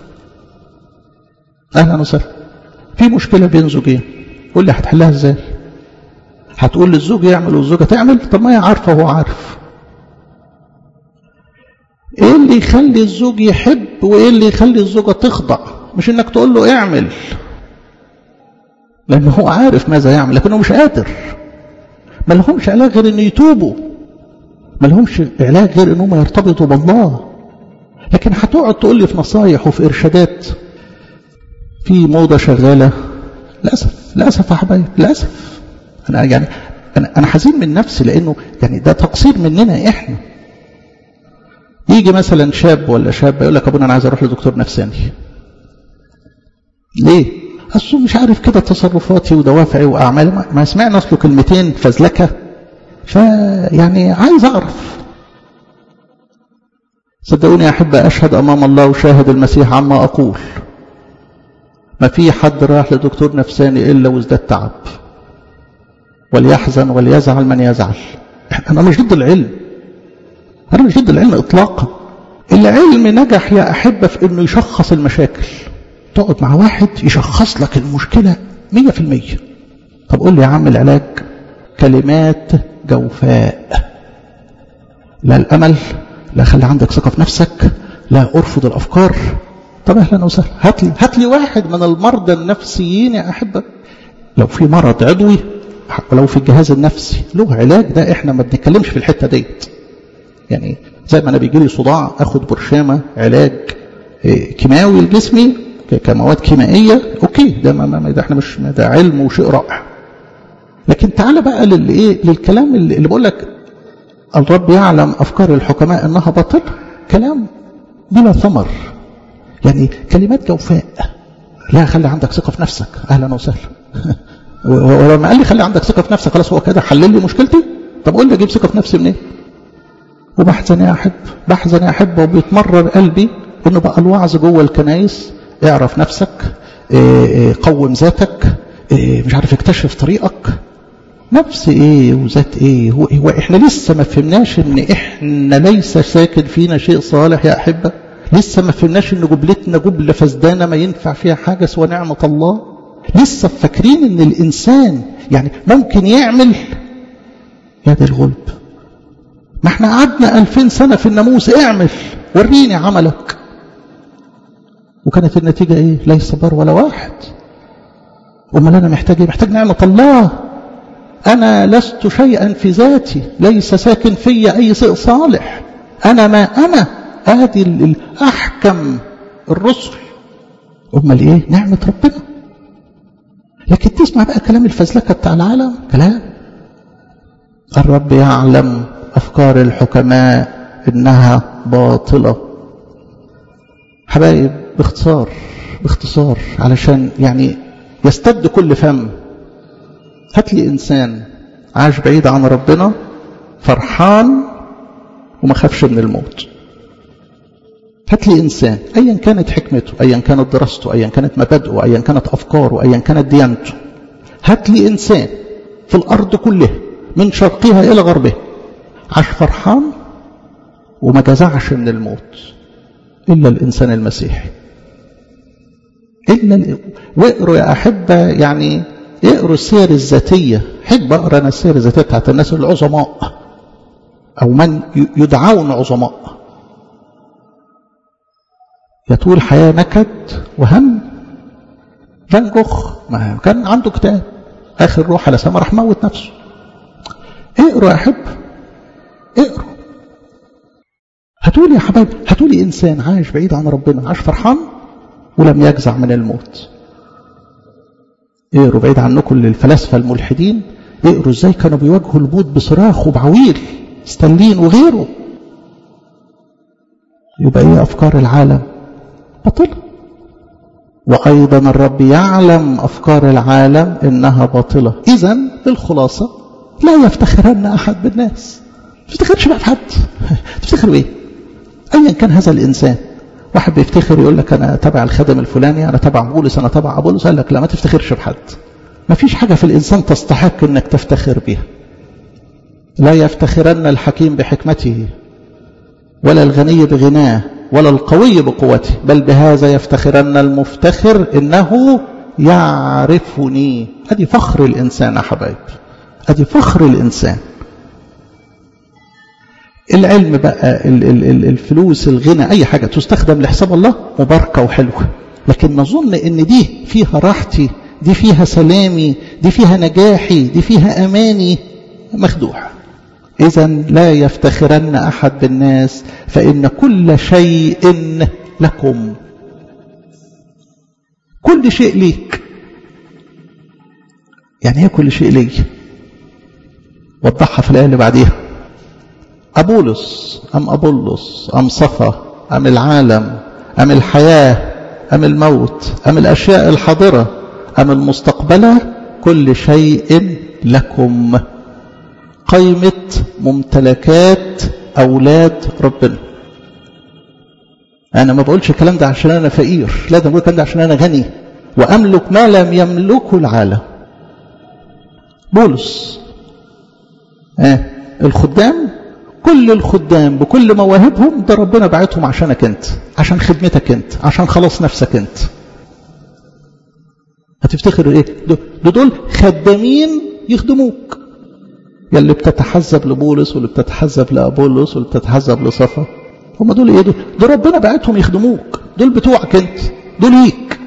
أهلا وسهلا في مشكلة بين زوجين قول لي هتحلها ازاي هتقول للزوج يعمل والزوجة تعمل طب ما هي عارفة وهو عارف ايه اللي يخلي الزوج يحب وايه اللي يخلي الزوجة تخضع مش انك تقول له اعمل لانه هو عارف ماذا يعمل لكنه مش قادر ما لهمش علاج غير انه يتوبوا ما لهمش علاج غير انهم يرتبطوا بالله لكن هتقعد تقول لي في نصايح وفي ارشادات في موضة شغالة للأسف للأسف يا حبايب للأسف أنا يعني أنا أنا حزين من نفسي لأنه يعني ده تقصير مننا إحنا يجي مثلا شاب ولا شاب يقول لك أبونا أنا عايز أروح لدكتور نفساني ليه؟ اصل مش عارف كده تصرفاتي ودوافعي واعمالي ما سمعنا اصله كلمتين فزلكه فيعني عايز اعرف صدقوني يا احبه اشهد امام الله وشاهد المسيح عما اقول ما في حد راح لدكتور نفساني الا وازداد تعب وليحزن وليزعل من يزعل انا مش ضد العلم انا مش ضد العلم اطلاقا العلم نجح يا احبه في انه يشخص المشاكل تقعد مع واحد يشخص لك المشكله مية في المية طب قول لي يا عم العلاج كلمات جوفاء لا الامل لا خلي عندك ثقه في نفسك لا ارفض الافكار طب اهلا وسهلا هات لي هات لي واحد من المرضى النفسيين يا احبه لو في مرض عضوي ولو في الجهاز النفسي له علاج ده احنا ما بنتكلمش في الحته ديت يعني زي ما انا بيجي لي صداع اخد برشامه علاج كيماوي لجسمي كمواد كيميائيه اوكي ده ما ما ده احنا مش ده علم وشيء رائع لكن تعالى بقى للايه للكلام اللي, اللي بقول لك الرب يعلم افكار الحكماء انها باطله كلام بلا ثمر يعني كلمات جوفاء لا خلي عندك ثقه في نفسك اهلا وسهلا ولما قال لي خلي عندك ثقه في نفسك خلاص هو كده حلل لي مشكلتي طب قول لي اجيب ثقه في نفسي منين وبحزن يا احب بحزن يا احب وبيتمرر قلبي انه بقى الوعظ جوه الكنايس اعرف نفسك قوم ذاتك مش عارف اكتشف طريقك نفس ايه وذات ايه هو, هو احنا لسه ما فهمناش ان احنا ليس ساكن فينا شيء صالح يا احبه لسه ما فهمناش ان جبلتنا جبله فسدانه ما ينفع فيها حاجه سوى نعمه الله لسه فاكرين ان الانسان يعني ممكن يعمل يا دي الغلب ما احنا قعدنا ألفين سنة في الناموس اعمل وريني عملك وكانت النتيجة ايه ليس بر ولا واحد امال انا محتاج ايه محتاج نعمة الله انا لست شيئا في ذاتي ليس ساكن في اي شيء صالح انا ما انا ادي الاحكم الرسل امال ايه نعمة ربنا لكن تسمع بقى كلام الفزلكة بتاع العالم كلام الرب يعلم أفكار الحكماء إنها باطلة حبايب باختصار باختصار علشان يعني يستد كل فم هات لي إنسان عاش بعيد عن ربنا فرحان وما خافش من الموت هات لي إنسان أيا كانت حكمته أيا كانت دراسته أيا كانت مبادئه أيا كانت أفكاره أيا كانت ديانته هات لي إنسان في الأرض كلها من شرقها إلى غربها عاش فرحان وما جزعش من الموت إلا الإنسان المسيحي إلا ال... واقروا يا أحبة يعني اقروا السير الذاتية حب أقرأ أنا السير الذاتية بتاعت الناس العظماء أو من يدعون عظماء يطول حياة نكد وهم فان جوخ ما كان عنده كتاب آخر روح على سما راح موت نفسه اقروا يا أحب اقروا هتقولي يا حبايب هتقولي إنسان عايش بعيد عن ربنا عاش فرحان ولم يجزع من الموت اقروا بعيد عنكم للفلاسفة الملحدين اقروا ازاي كانوا بيواجهوا الموت بصراخ وبعويل ستالين وغيره يبقى ايه افكار العالم باطلة وايضا الرب يعلم افكار العالم انها باطلة اذا الخلاصة لا يفتخرن احد بالناس ما تفتخرش بقى في حد تفتخر بايه ايا كان هذا الانسان واحد بيفتخر يقول لك انا تبع الخادم الفلاني انا تبع بولس انا تبع ابولس قال لك لا ما تفتخرش بحد ما فيش حاجة في الإنسان تستحق أنك تفتخر بها لا يفتخرن الحكيم بحكمته ولا الغني بغناه ولا القوي بقوته بل بهذا يفتخرن المفتخر إنه يعرفني أدي فخر الإنسان يا حبايب أدي فخر الإنسان العلم بقى الفلوس الغنى أي حاجة تستخدم لحساب الله مباركة وحلوة لكن نظن ان دي فيها راحتي دي فيها سلامي دي فيها نجاحي دي فيها أماني مخدوع إذا لا يفتخرن أحد بالناس فإن كل شيء لكم كل شيء ليك يعني ايه كل شيء لي وضحها في الآية اللي بعديها أبولس أم أبولس أم صفا أم العالم أم الحياة أم الموت أم الأشياء الحاضرة أم المستقبلة كل شيء لكم قيمة ممتلكات أولاد ربنا أنا ما بقولش الكلام ده عشان أنا فقير لا ده بقول الكلام ده عشان أنا غني وأملك ما لم يملكه العالم بولس آه الخدام كل الخدام بكل مواهبهم ده ربنا بعتهم عشانك انت عشان خدمتك انت عشان خلاص نفسك انت هتفتخر ايه دول, دول خدامين يخدموك يا اللي بتتحزب لبولس واللي بتتحزب لابولس واللي بتتحزب لصفا هم دول ايه دول دول ربنا بعتهم يخدموك دول بتوعك انت دول ليك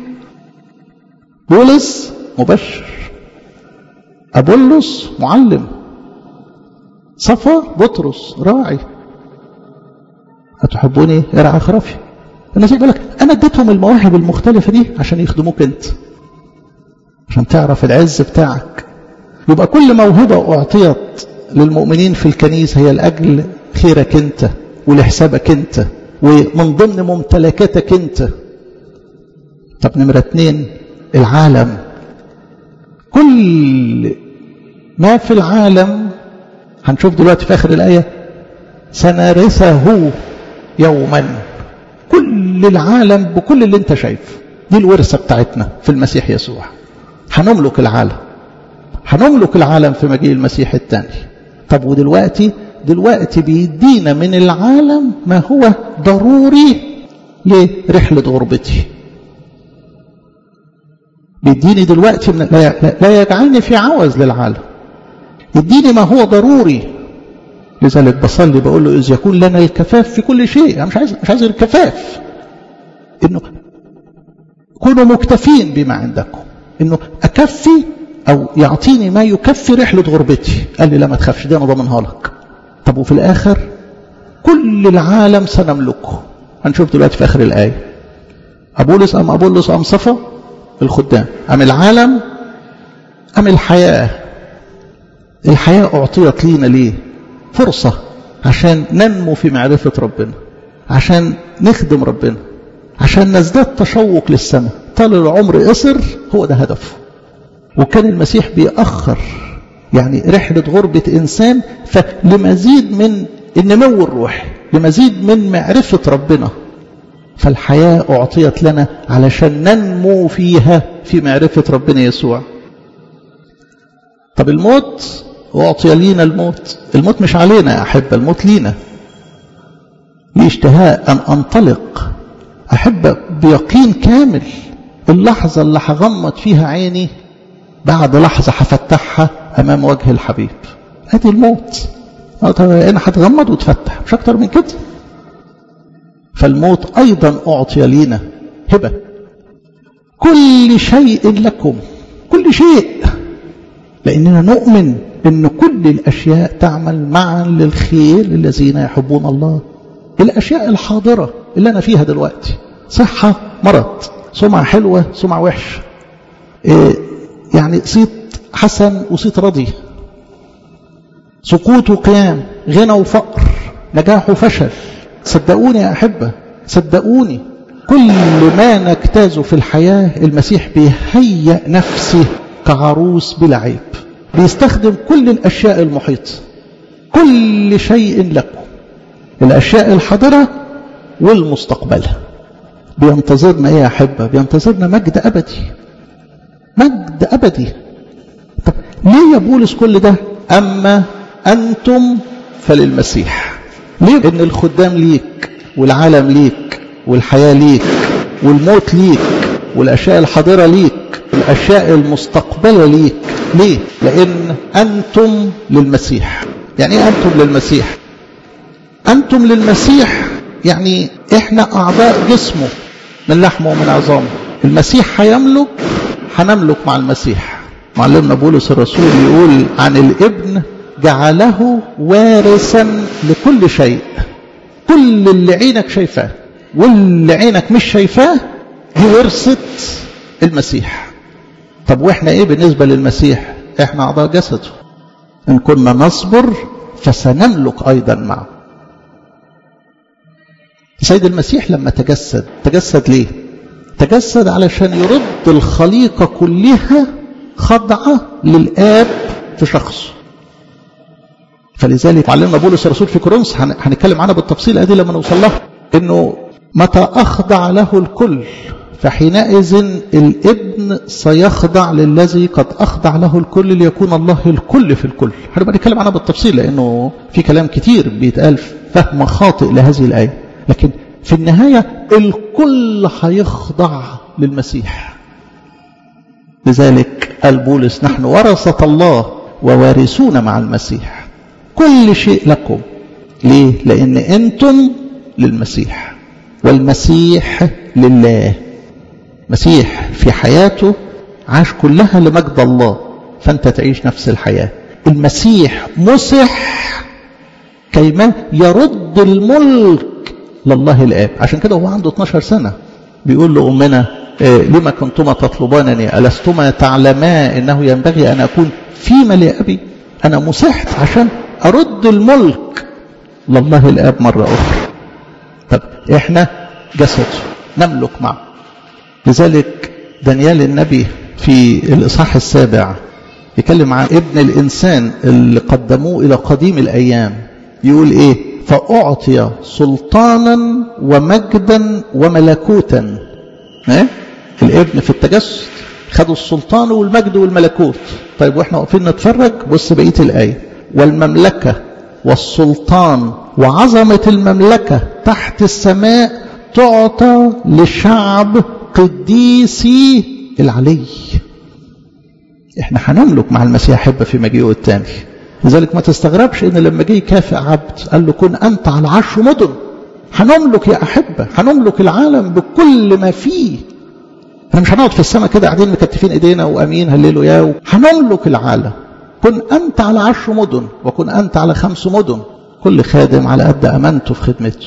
بولس مبشر ابولس معلم صفا بطرس راعي هتحبوني ارعى خرافي الناس يقول لك انا اديتهم المواهب المختلفه دي عشان يخدموك انت عشان تعرف العز بتاعك يبقى كل موهبه اعطيت للمؤمنين في الكنيسه هي لاجل خيرك انت ولحسابك انت ومن ضمن ممتلكاتك انت طب نمره اتنين العالم كل ما في العالم هنشوف دلوقتي في آخر الآية سنرثه يوما كل العالم بكل اللي انت شايفه دي الورثة بتاعتنا في المسيح يسوع هنملك العالم هنملك العالم في مجيء المسيح الثاني طب ودلوقتي دلوقتي بيدينا من العالم ما هو ضروري لرحلة غربتي بيديني دلوقتي من لا, لا يجعلني في عوز للعالم يديني ما هو ضروري لذلك بصلي بقول له إذ يكون لنا الكفاف في كل شيء أنا مش عايز مش عايز الكفاف إنه كونوا مكتفين بما عندكم إنه أكفي أو يعطيني ما يكفي رحلة غربتي قال لي لا ما تخافش دي أنا ضامنها لك طب وفي الآخر كل العالم سنملكه هنشوف دلوقتي في آخر الآية أبولس أم أبولس أم صفا الخدام أم العالم أم الحياة الحياة أعطيت لينا ليه فرصة عشان ننمو في معرفة ربنا عشان نخدم ربنا عشان نزداد تشوق للسماء طال العمر قصر هو ده هدفه وكان المسيح بيأخر يعني رحلة غربة إنسان فلمزيد من النمو الروحي لمزيد من معرفة ربنا فالحياة أعطيت لنا علشان ننمو فيها في معرفة ربنا يسوع طب الموت أعطي لينا الموت الموت مش علينا يا أحبة الموت لينا لي اشتهاء أن أنطلق أحب بيقين كامل اللحظة اللي هغمض فيها عيني بعد لحظة هفتحها أمام وجه الحبيب أدي الموت أنا هتغمض وتفتح مش أكتر من كده فالموت أيضا أعطي لينا هبة كل شيء لكم كل شيء لأننا نؤمن أن كل الأشياء تعمل معا للخير للذين يحبون الله الأشياء الحاضرة اللي أنا فيها دلوقتي صحة مرض سمعة حلوة سمعة وحش إيه يعني صيت حسن وصيت رضي سقوط وقيام غنى وفقر نجاح وفشل صدقوني يا أحبة صدقوني كل ما نجتازه في الحياة المسيح بيهيأ نفسه كعروس بلا عيب بيستخدم كل الأشياء المحيطة كل شيء لكم الأشياء الحاضرة والمستقبلة بينتظرنا ايه يا أحبة بينتظرنا مجد أبدي مجد أبدي طب ليه يا بولس كل ده أما أنتم فللمسيح ليه ان الخدام ليك والعالم ليك والحياة ليك والموت ليك والأشياء الحاضرة ليك والأشياء المستقبلة ليك ليه لأن أنتم للمسيح يعني ايه أنتم للمسيح أنتم للمسيح يعني إحنا أعضاء جسمه من لحمه ومن عظامه المسيح هيملك هنملك مع المسيح معلمنا بولس الرسول يقول عن الابن جعله وارثا لكل شيء كل اللي عينك شايفاه واللي عينك مش شايفاه دي ورثة المسيح طب واحنا ايه بالنسبة للمسيح احنا اعضاء جسده ان كنا نصبر فسنملك ايضا معه سيد المسيح لما تجسد تجسد ليه تجسد علشان يرد الخليقة كلها خضعة للآب في شخصه فلذلك علمنا بولس الرسول في كورنثوس هنتكلم عنها بالتفصيل ادي لما نوصل لها انه متى اخضع له الكل فحينئذ الابن سيخضع للذي قد اخضع له الكل ليكون الله الكل في الكل هنبقى نتكلم عنها بالتفصيل لانه في كلام كتير بيتقال فهم خاطئ لهذه الايه لكن في النهايه الكل هيخضع للمسيح لذلك قال بولس نحن ورثه الله ووارثون مع المسيح كل شيء لكم ليه لان انتم للمسيح والمسيح لله مسيح في حياته عاش كلها لمجد الله فانت تعيش نفس الحياه المسيح مسح كيما يرد الملك لله الاب عشان كده هو عنده 12 سنه بيقول لامنا إيه لما كنتما تطلبانني ألستما تعلما أنه ينبغي أن أكون في ملء أبي أنا مسحت عشان أرد الملك لله الآب مرة أخرى طب إحنا جسد نملك معه لذلك دانيال النبي في الإصحاح السابع يتكلم عن ابن الإنسان اللي قدموه إلى قديم الأيام يقول إيه فأعطي سلطانا ومجدا وملكوتا إيه؟ الابن في التجسد خدوا السلطان والمجد والملكوت طيب واحنا واقفين نتفرج بص بقيه الايه والمملكه والسلطان وعظمه المملكه تحت السماء تعطى لشعب قديسي العلي احنا هنملك مع المسيح حبه في مجيئه الثاني لذلك ما تستغربش ان لما جه يكافئ عبد قال له كن انت على عشر مدن هنملك يا احبه هنملك العالم بكل ما فيه احنا مش هنقعد في السماء كده قاعدين مكتفين ايدينا وامين هللوا يا هنملك العالم كن انت على عشر مدن وكن انت على خمس مدن كل خادم على قد امانته في خدمته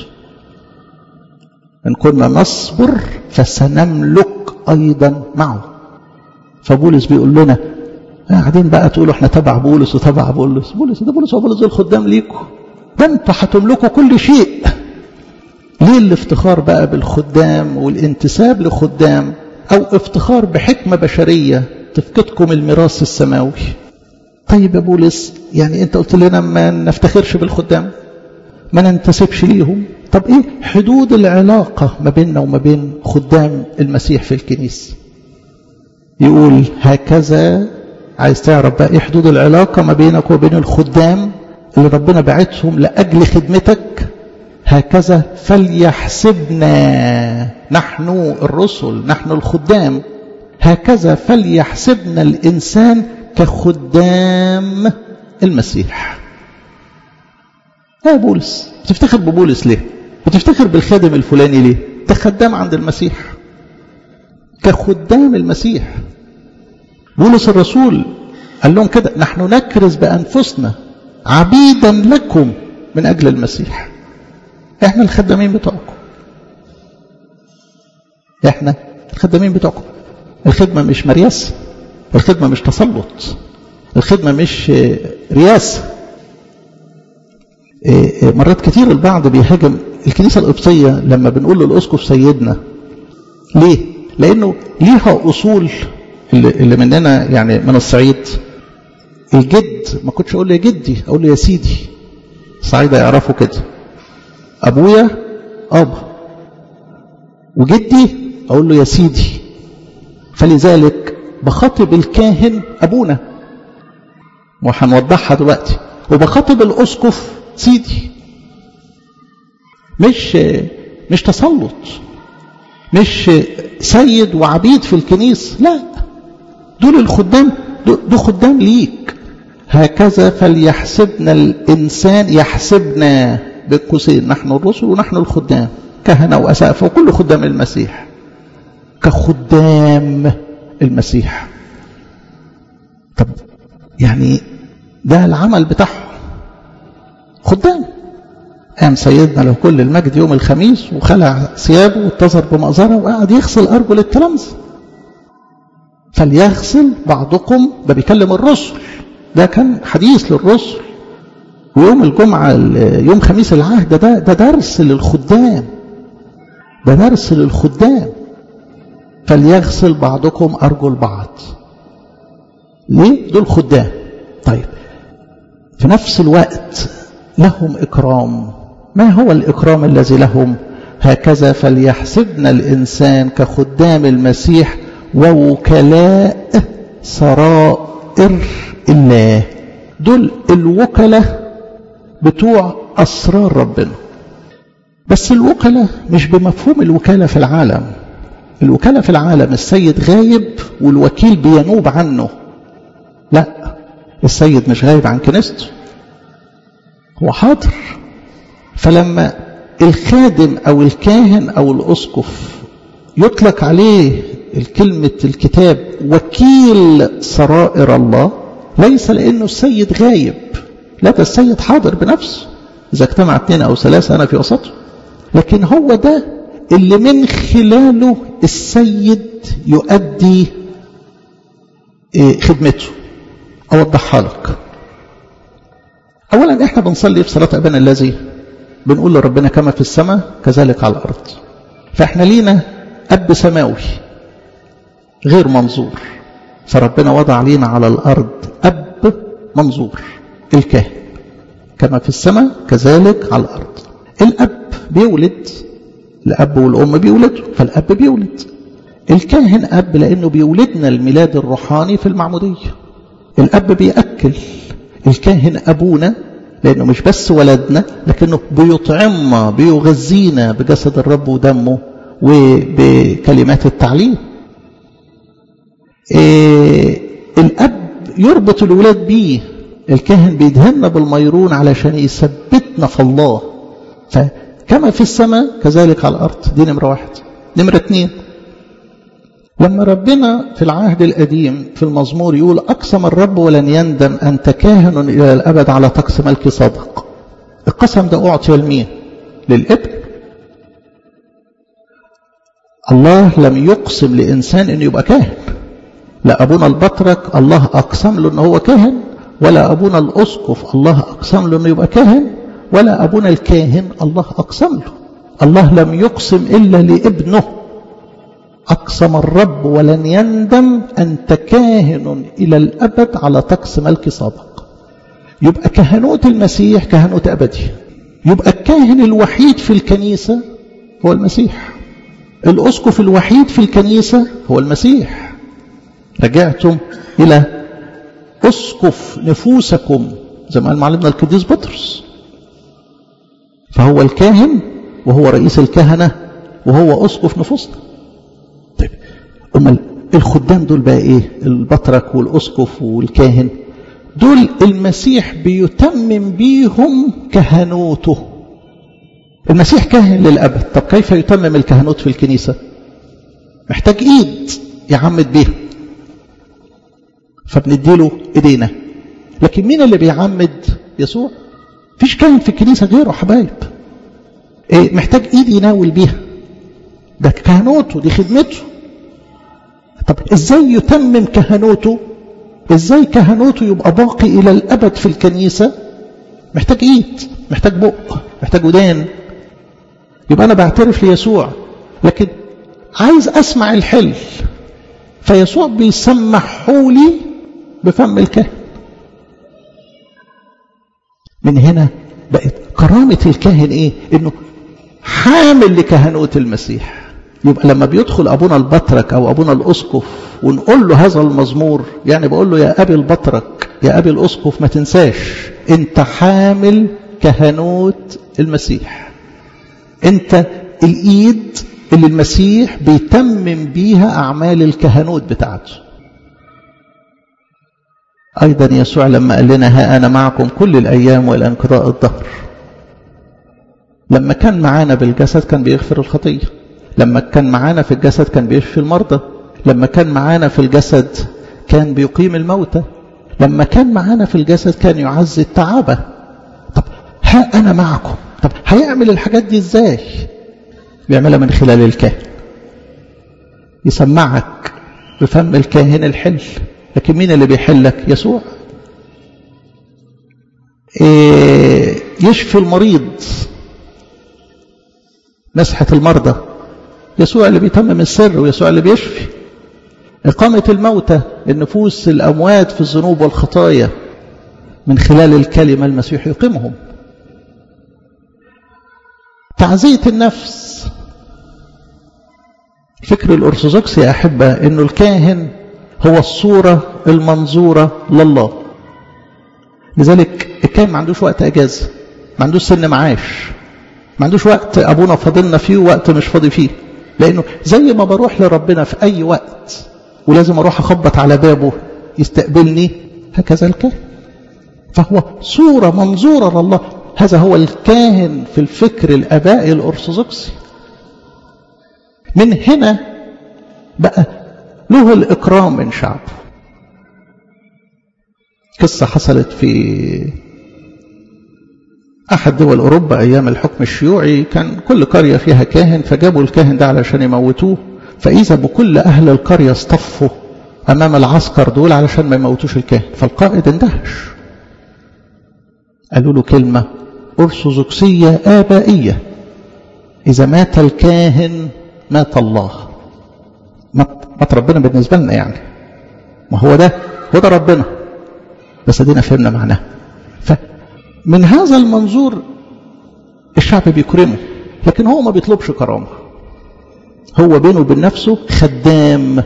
ان كنا نصبر فسنملك ايضا معه فبولس بيقول لنا قاعدين بقى تقولوا احنا تبع بولس وتبع بولس بولس ده بولس وبولس دول خدام ليكم ده انتوا هتملكوا كل شيء ليه الافتخار بقى بالخدام والانتساب لخدام أو افتخار بحكمة بشرية تفقدكم الميراث السماوي طيب يا بولس يعني انت قلت لنا ما نفتخرش بالخدام ما ننتسبش ليهم طب ايه حدود العلاقة ما بيننا وما بين خدام المسيح في الكنيسة يقول هكذا عايز تعرف بقى ايه حدود العلاقة ما بينك وبين الخدام اللي ربنا بعتهم لأجل خدمتك هكذا فليحسبنا نحن الرسل نحن الخدام هكذا فليحسبنا الإنسان كخدام المسيح يا بولس بتفتخر ببولس ليه بتفتخر بالخادم الفلاني ليه ده خدام عند المسيح كخدام المسيح بولس الرسول قال لهم كده نحن نكرز بأنفسنا عبيدا لكم من أجل المسيح احنا الخدامين بتوعكم احنا الخدامين بتوعكم الخدمة مش مرياسة الخدمة مش تسلط الخدمة مش رياسة مرات كتير البعض بيهاجم الكنيسة القبطية لما بنقول للأسقف سيدنا ليه؟ لأنه ليها أصول اللي مننا يعني من الصعيد الجد ما كنتش أقول له يا جدي أقول له يا سيدي الصعيدة يعرفوا كده أبويا أبا وجدي أقول له يا سيدي فلذلك بخاطب الكاهن أبونا وهنوضحها دلوقتي وبخاطب الأسقف سيدي مش مش تسلط مش سيد وعبيد في الكنيسة لا دول الخدام دول خدام ليك هكذا فليحسبنا الإنسان يحسبنا بالقوسين نحن الرسل ونحن الخدام كهنة وأسافة وكل خدام المسيح كخدام المسيح طب يعني ده العمل بتاعهم خدام قام سيدنا له كل المجد يوم الخميس وخلع ثيابه واتزر بمأزرة وقعد يغسل أرجل التلامذة فليغسل بعضكم ده بيكلم الرسل ده كان حديث للرسل ويوم الجمعة يوم خميس العهد ده ده درس للخدام ده درس للخدام فليغسل بعضكم أرجل بعض ليه؟ دول خدام طيب في نفس الوقت لهم إكرام ما هو الإكرام الذي لهم هكذا فليحسبنا الإنسان كخدام المسيح ووكلاء سرائر الله دول الوكلاء بتوع أسرار ربنا بس الوكلاء مش بمفهوم الوكالة في العالم الوكالة في العالم السيد غايب والوكيل بينوب عنه لا السيد مش غايب عن كنيسته هو حاضر فلما الخادم أو الكاهن أو الأسقف يطلق عليه الكلمة الكتاب وكيل سرائر الله ليس لأنه السيد غايب لا ده السيد حاضر بنفسه إذا اجتمع اثنين أو ثلاثة أنا في وسطه لكن هو ده اللي من خلاله السيد يؤدي خدمته أوضحها لك أولا إحنا بنصلي في صلاة أبانا الذي بنقول لربنا كما في السماء كذلك على الأرض فإحنا لينا أب سماوي غير منظور فربنا وضع لينا على الأرض أب منظور الكاهن كما في السماء كذلك على الأرض الأب بيولد الأب والأم بيولدوا فالأب بيولد الكاهن أب لأنه بيولدنا الميلاد الروحاني في المعمودية الأب بيأكل الكاهن أبونا لأنه مش بس ولدنا لكنه بيطعمنا بيغذينا بجسد الرب ودمه وبكلمات التعليم إيه الأب يربط الولاد بيه الكاهن بيدهنا بالميرون علشان يثبتنا في الله فكما في السماء كذلك على الأرض دي نمرة واحد نمرة اتنين لما ربنا في العهد القديم في المزمور يقول أقسم الرب ولن يندم أنت كاهن إلى الأبد على طقس ملك صادق القسم ده أعطي لمين للابن الله لم يقسم لإنسان أنه يبقى كاهن لا أبونا البطرك الله أقسم له أنه هو كاهن ولا أبونا الأسقف الله أقسم له أنه يبقى كاهن ولا أبونا الكاهن الله أقسم له الله لم يقسم إلا لابنه أقسم الرب ولن يندم أنت كاهن إلى الأبد على طقس ملك صادق يبقى كهنوت المسيح كهنوت أبدي يبقى الكاهن الوحيد في الكنيسة هو المسيح الأسقف الوحيد في الكنيسة هو المسيح رجعتم إلى أسقف نفوسكم زي ما قال معلمنا القديس بطرس فهو الكاهن وهو رئيس الكهنة وهو أسقف نفوسنا طيب أمال الخدام دول بقى إيه البطرك والأسقف والكاهن دول المسيح بيتمم بيهم كهنوته المسيح كاهن للأبد طب كيف يتمم الكهنوت في الكنيسة محتاج إيد يعمد بيها فبنديله إيدينا لكن مين اللي بيعمد يسوع فيش كاهن في الكنيسة غيره حبايب إيه محتاج إيد يناول بيها ده كهنوته دي خدمته طب ازاي يتمم كهنوته ازاي كهنوته يبقى باقي الى الابد في الكنيسة محتاج ايد محتاج بق محتاج ودان يبقى انا بعترف ليسوع لكن عايز اسمع الحل فيسوع بيسمحولي بفم الكاهن من هنا بقت كرامة الكاهن ايه انه حامل لكهنوت المسيح يبقى لما بيدخل أبونا البطرك أو أبونا الأسقف ونقول له هذا المزمور يعني بقول له يا أبي البطرك يا أبي الأسقف ما تنساش أنت حامل كهنوت المسيح أنت الإيد اللي المسيح بيتمم بيها أعمال الكهنوت بتاعته أيضا يسوع لما قال لنا ها أنا معكم كل الأيام وإلى انقضاء الظهر لما كان معانا بالجسد كان بيغفر الخطيه لما كان معانا في الجسد كان بيشفي المرضى لما كان معانا في الجسد كان بيقيم الموتى لما كان معانا في الجسد كان يعزي التعابة طب ها أنا معكم طب هيعمل الحاجات دي ازاي بيعملها من خلال الكاهن يسمعك بفم الكاهن الحل لكن مين اللي بيحلك يسوع إيه يشفي المريض مسحة المرضى يسوع اللي بيتمم السر ويسوع اللي بيشفي إقامة الموتى النفوس الأموات في الذنوب والخطايا من خلال الكلمة المسيح يقيمهم تعزية النفس فكر الأرثوذكسي يا أحبة أنه الكاهن هو الصورة المنظورة لله لذلك الكاهن ما عندوش وقت أجازة ما عندوش سن معاش ما عندوش وقت أبونا فاضلنا فيه ووقت مش فاضي فيه لأنه زي ما بروح لربنا في أي وقت ولازم أروح أخبط على بابه يستقبلني هكذا الكاهن فهو صورة منظورة لله هذا هو الكاهن في الفكر الأبائي الأرثوذكسي من هنا بقى له الإكرام من شعبه قصة حصلت في أحد دول أوروبا أيام الحكم الشيوعي كان كل قرية فيها كاهن فجابوا الكاهن ده علشان يموتوه فإذا بكل أهل القرية اصطفوا أمام العسكر دول علشان ما يموتوش الكاهن فالقائد اندهش قالوا له كلمة أرثوذكسية آبائية إذا مات الكاهن مات الله مات ربنا بالنسبة لنا يعني ما هو ده هو ده ربنا بس ادينا فهمنا معناه فمن هذا المنظور الشعب بيكرمه لكن هو ما بيطلبش كرامة هو بينه وبين نفسه خدام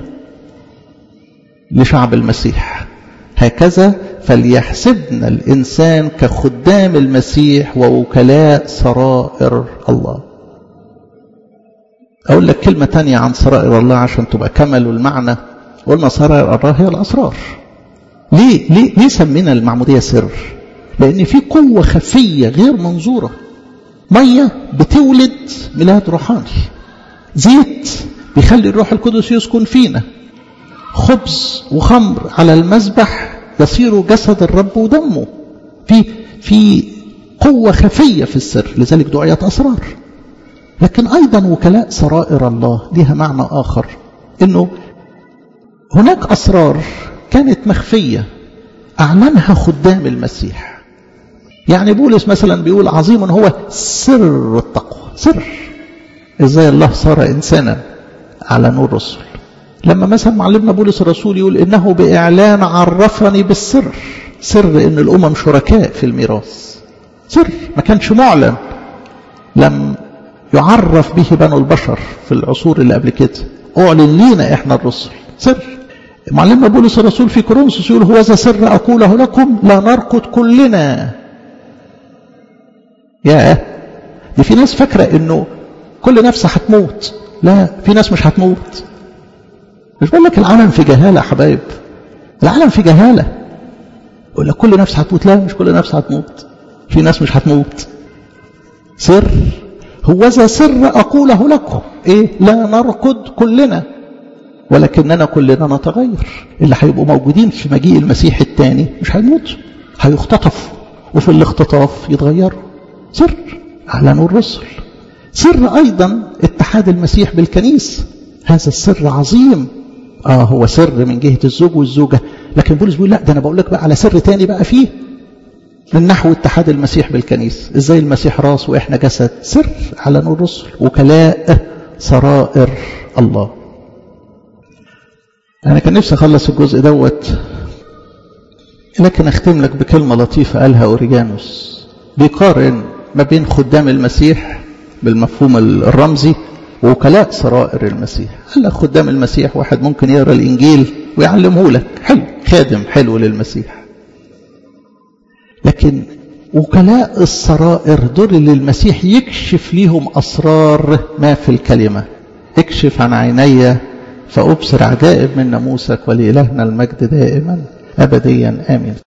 لشعب المسيح هكذا فليحسبنا الإنسان كخدام المسيح ووكلاء سرائر الله أقول لك كلمة تانية عن سرائر الله عشان تبقى كملوا المعنى قلنا سرائر الله هي الأسرار ليه ليه ليه سمينا المعمودية سر لأن في قوة خفية غير منظورة مية بتولد ميلاد روحاني زيت بيخلي الروح القدس يسكن فينا خبز وخمر على المذبح يصير جسد الرب ودمه في في قوة خفية في السر لذلك دعيت أسرار لكن أيضا وكلاء سرائر الله لها معنى آخر أنه هناك أسرار كانت مخفية أعلنها خدام المسيح يعني بولس مثلا بيقول عظيم هو سر التقوى سر ازاي الله صار انسانا على نور الرسل لما مثلا معلمنا بولس الرسول يقول انه باعلان عرفني بالسر سر ان الامم شركاء في الميراث سر ما كانش معلن لم يعرف به بنو البشر في العصور اللي قبل كده اعلن لينا احنا الرسل سر معلمنا بولس الرسول في كورنثوس يقول هو ذا سر اقوله لكم لا نرقد كلنا يا دي في ناس فاكره انه كل نفس هتموت لا في ناس مش هتموت مش بقول لك العالم في جهاله يا حبايب العالم في جهاله يقول لك كل نفس هتموت لا مش كل نفس هتموت في ناس مش هتموت سر هو ذا سر اقوله لكم ايه لا نرقد كلنا ولكننا كلنا نتغير اللي هيبقوا موجودين في مجيء المسيح الثاني مش هيموتوا هيختطفوا وفي الاختطاف يتغيروا سر على نور الرسل سر أيضا اتحاد المسيح بالكنيسة هذا السر عظيم آه هو سر من جهة الزوج والزوجة لكن بولس بيقول لا ده أنا بقول لك بقى على سر تاني بقى فيه من نحو اتحاد المسيح بالكنيسة ازاي المسيح راس واحنا جسد سر على نور الرسل وكلاء سرائر الله أنا كان نفسي أخلص الجزء دوت لكن أختم لك بكلمة لطيفة قالها أوريجانوس بيقارن ما بين خدام المسيح بالمفهوم الرمزي ووكلاء سرائر المسيح قال لك خدام المسيح واحد ممكن يقرا الانجيل ويعلمه لك حلو خادم حلو للمسيح لكن وكلاء السرائر دول اللي المسيح يكشف ليهم اسرار ما في الكلمه اكشف عن عيني فابصر عجائب من ناموسك ولالهنا المجد دائما ابديا امين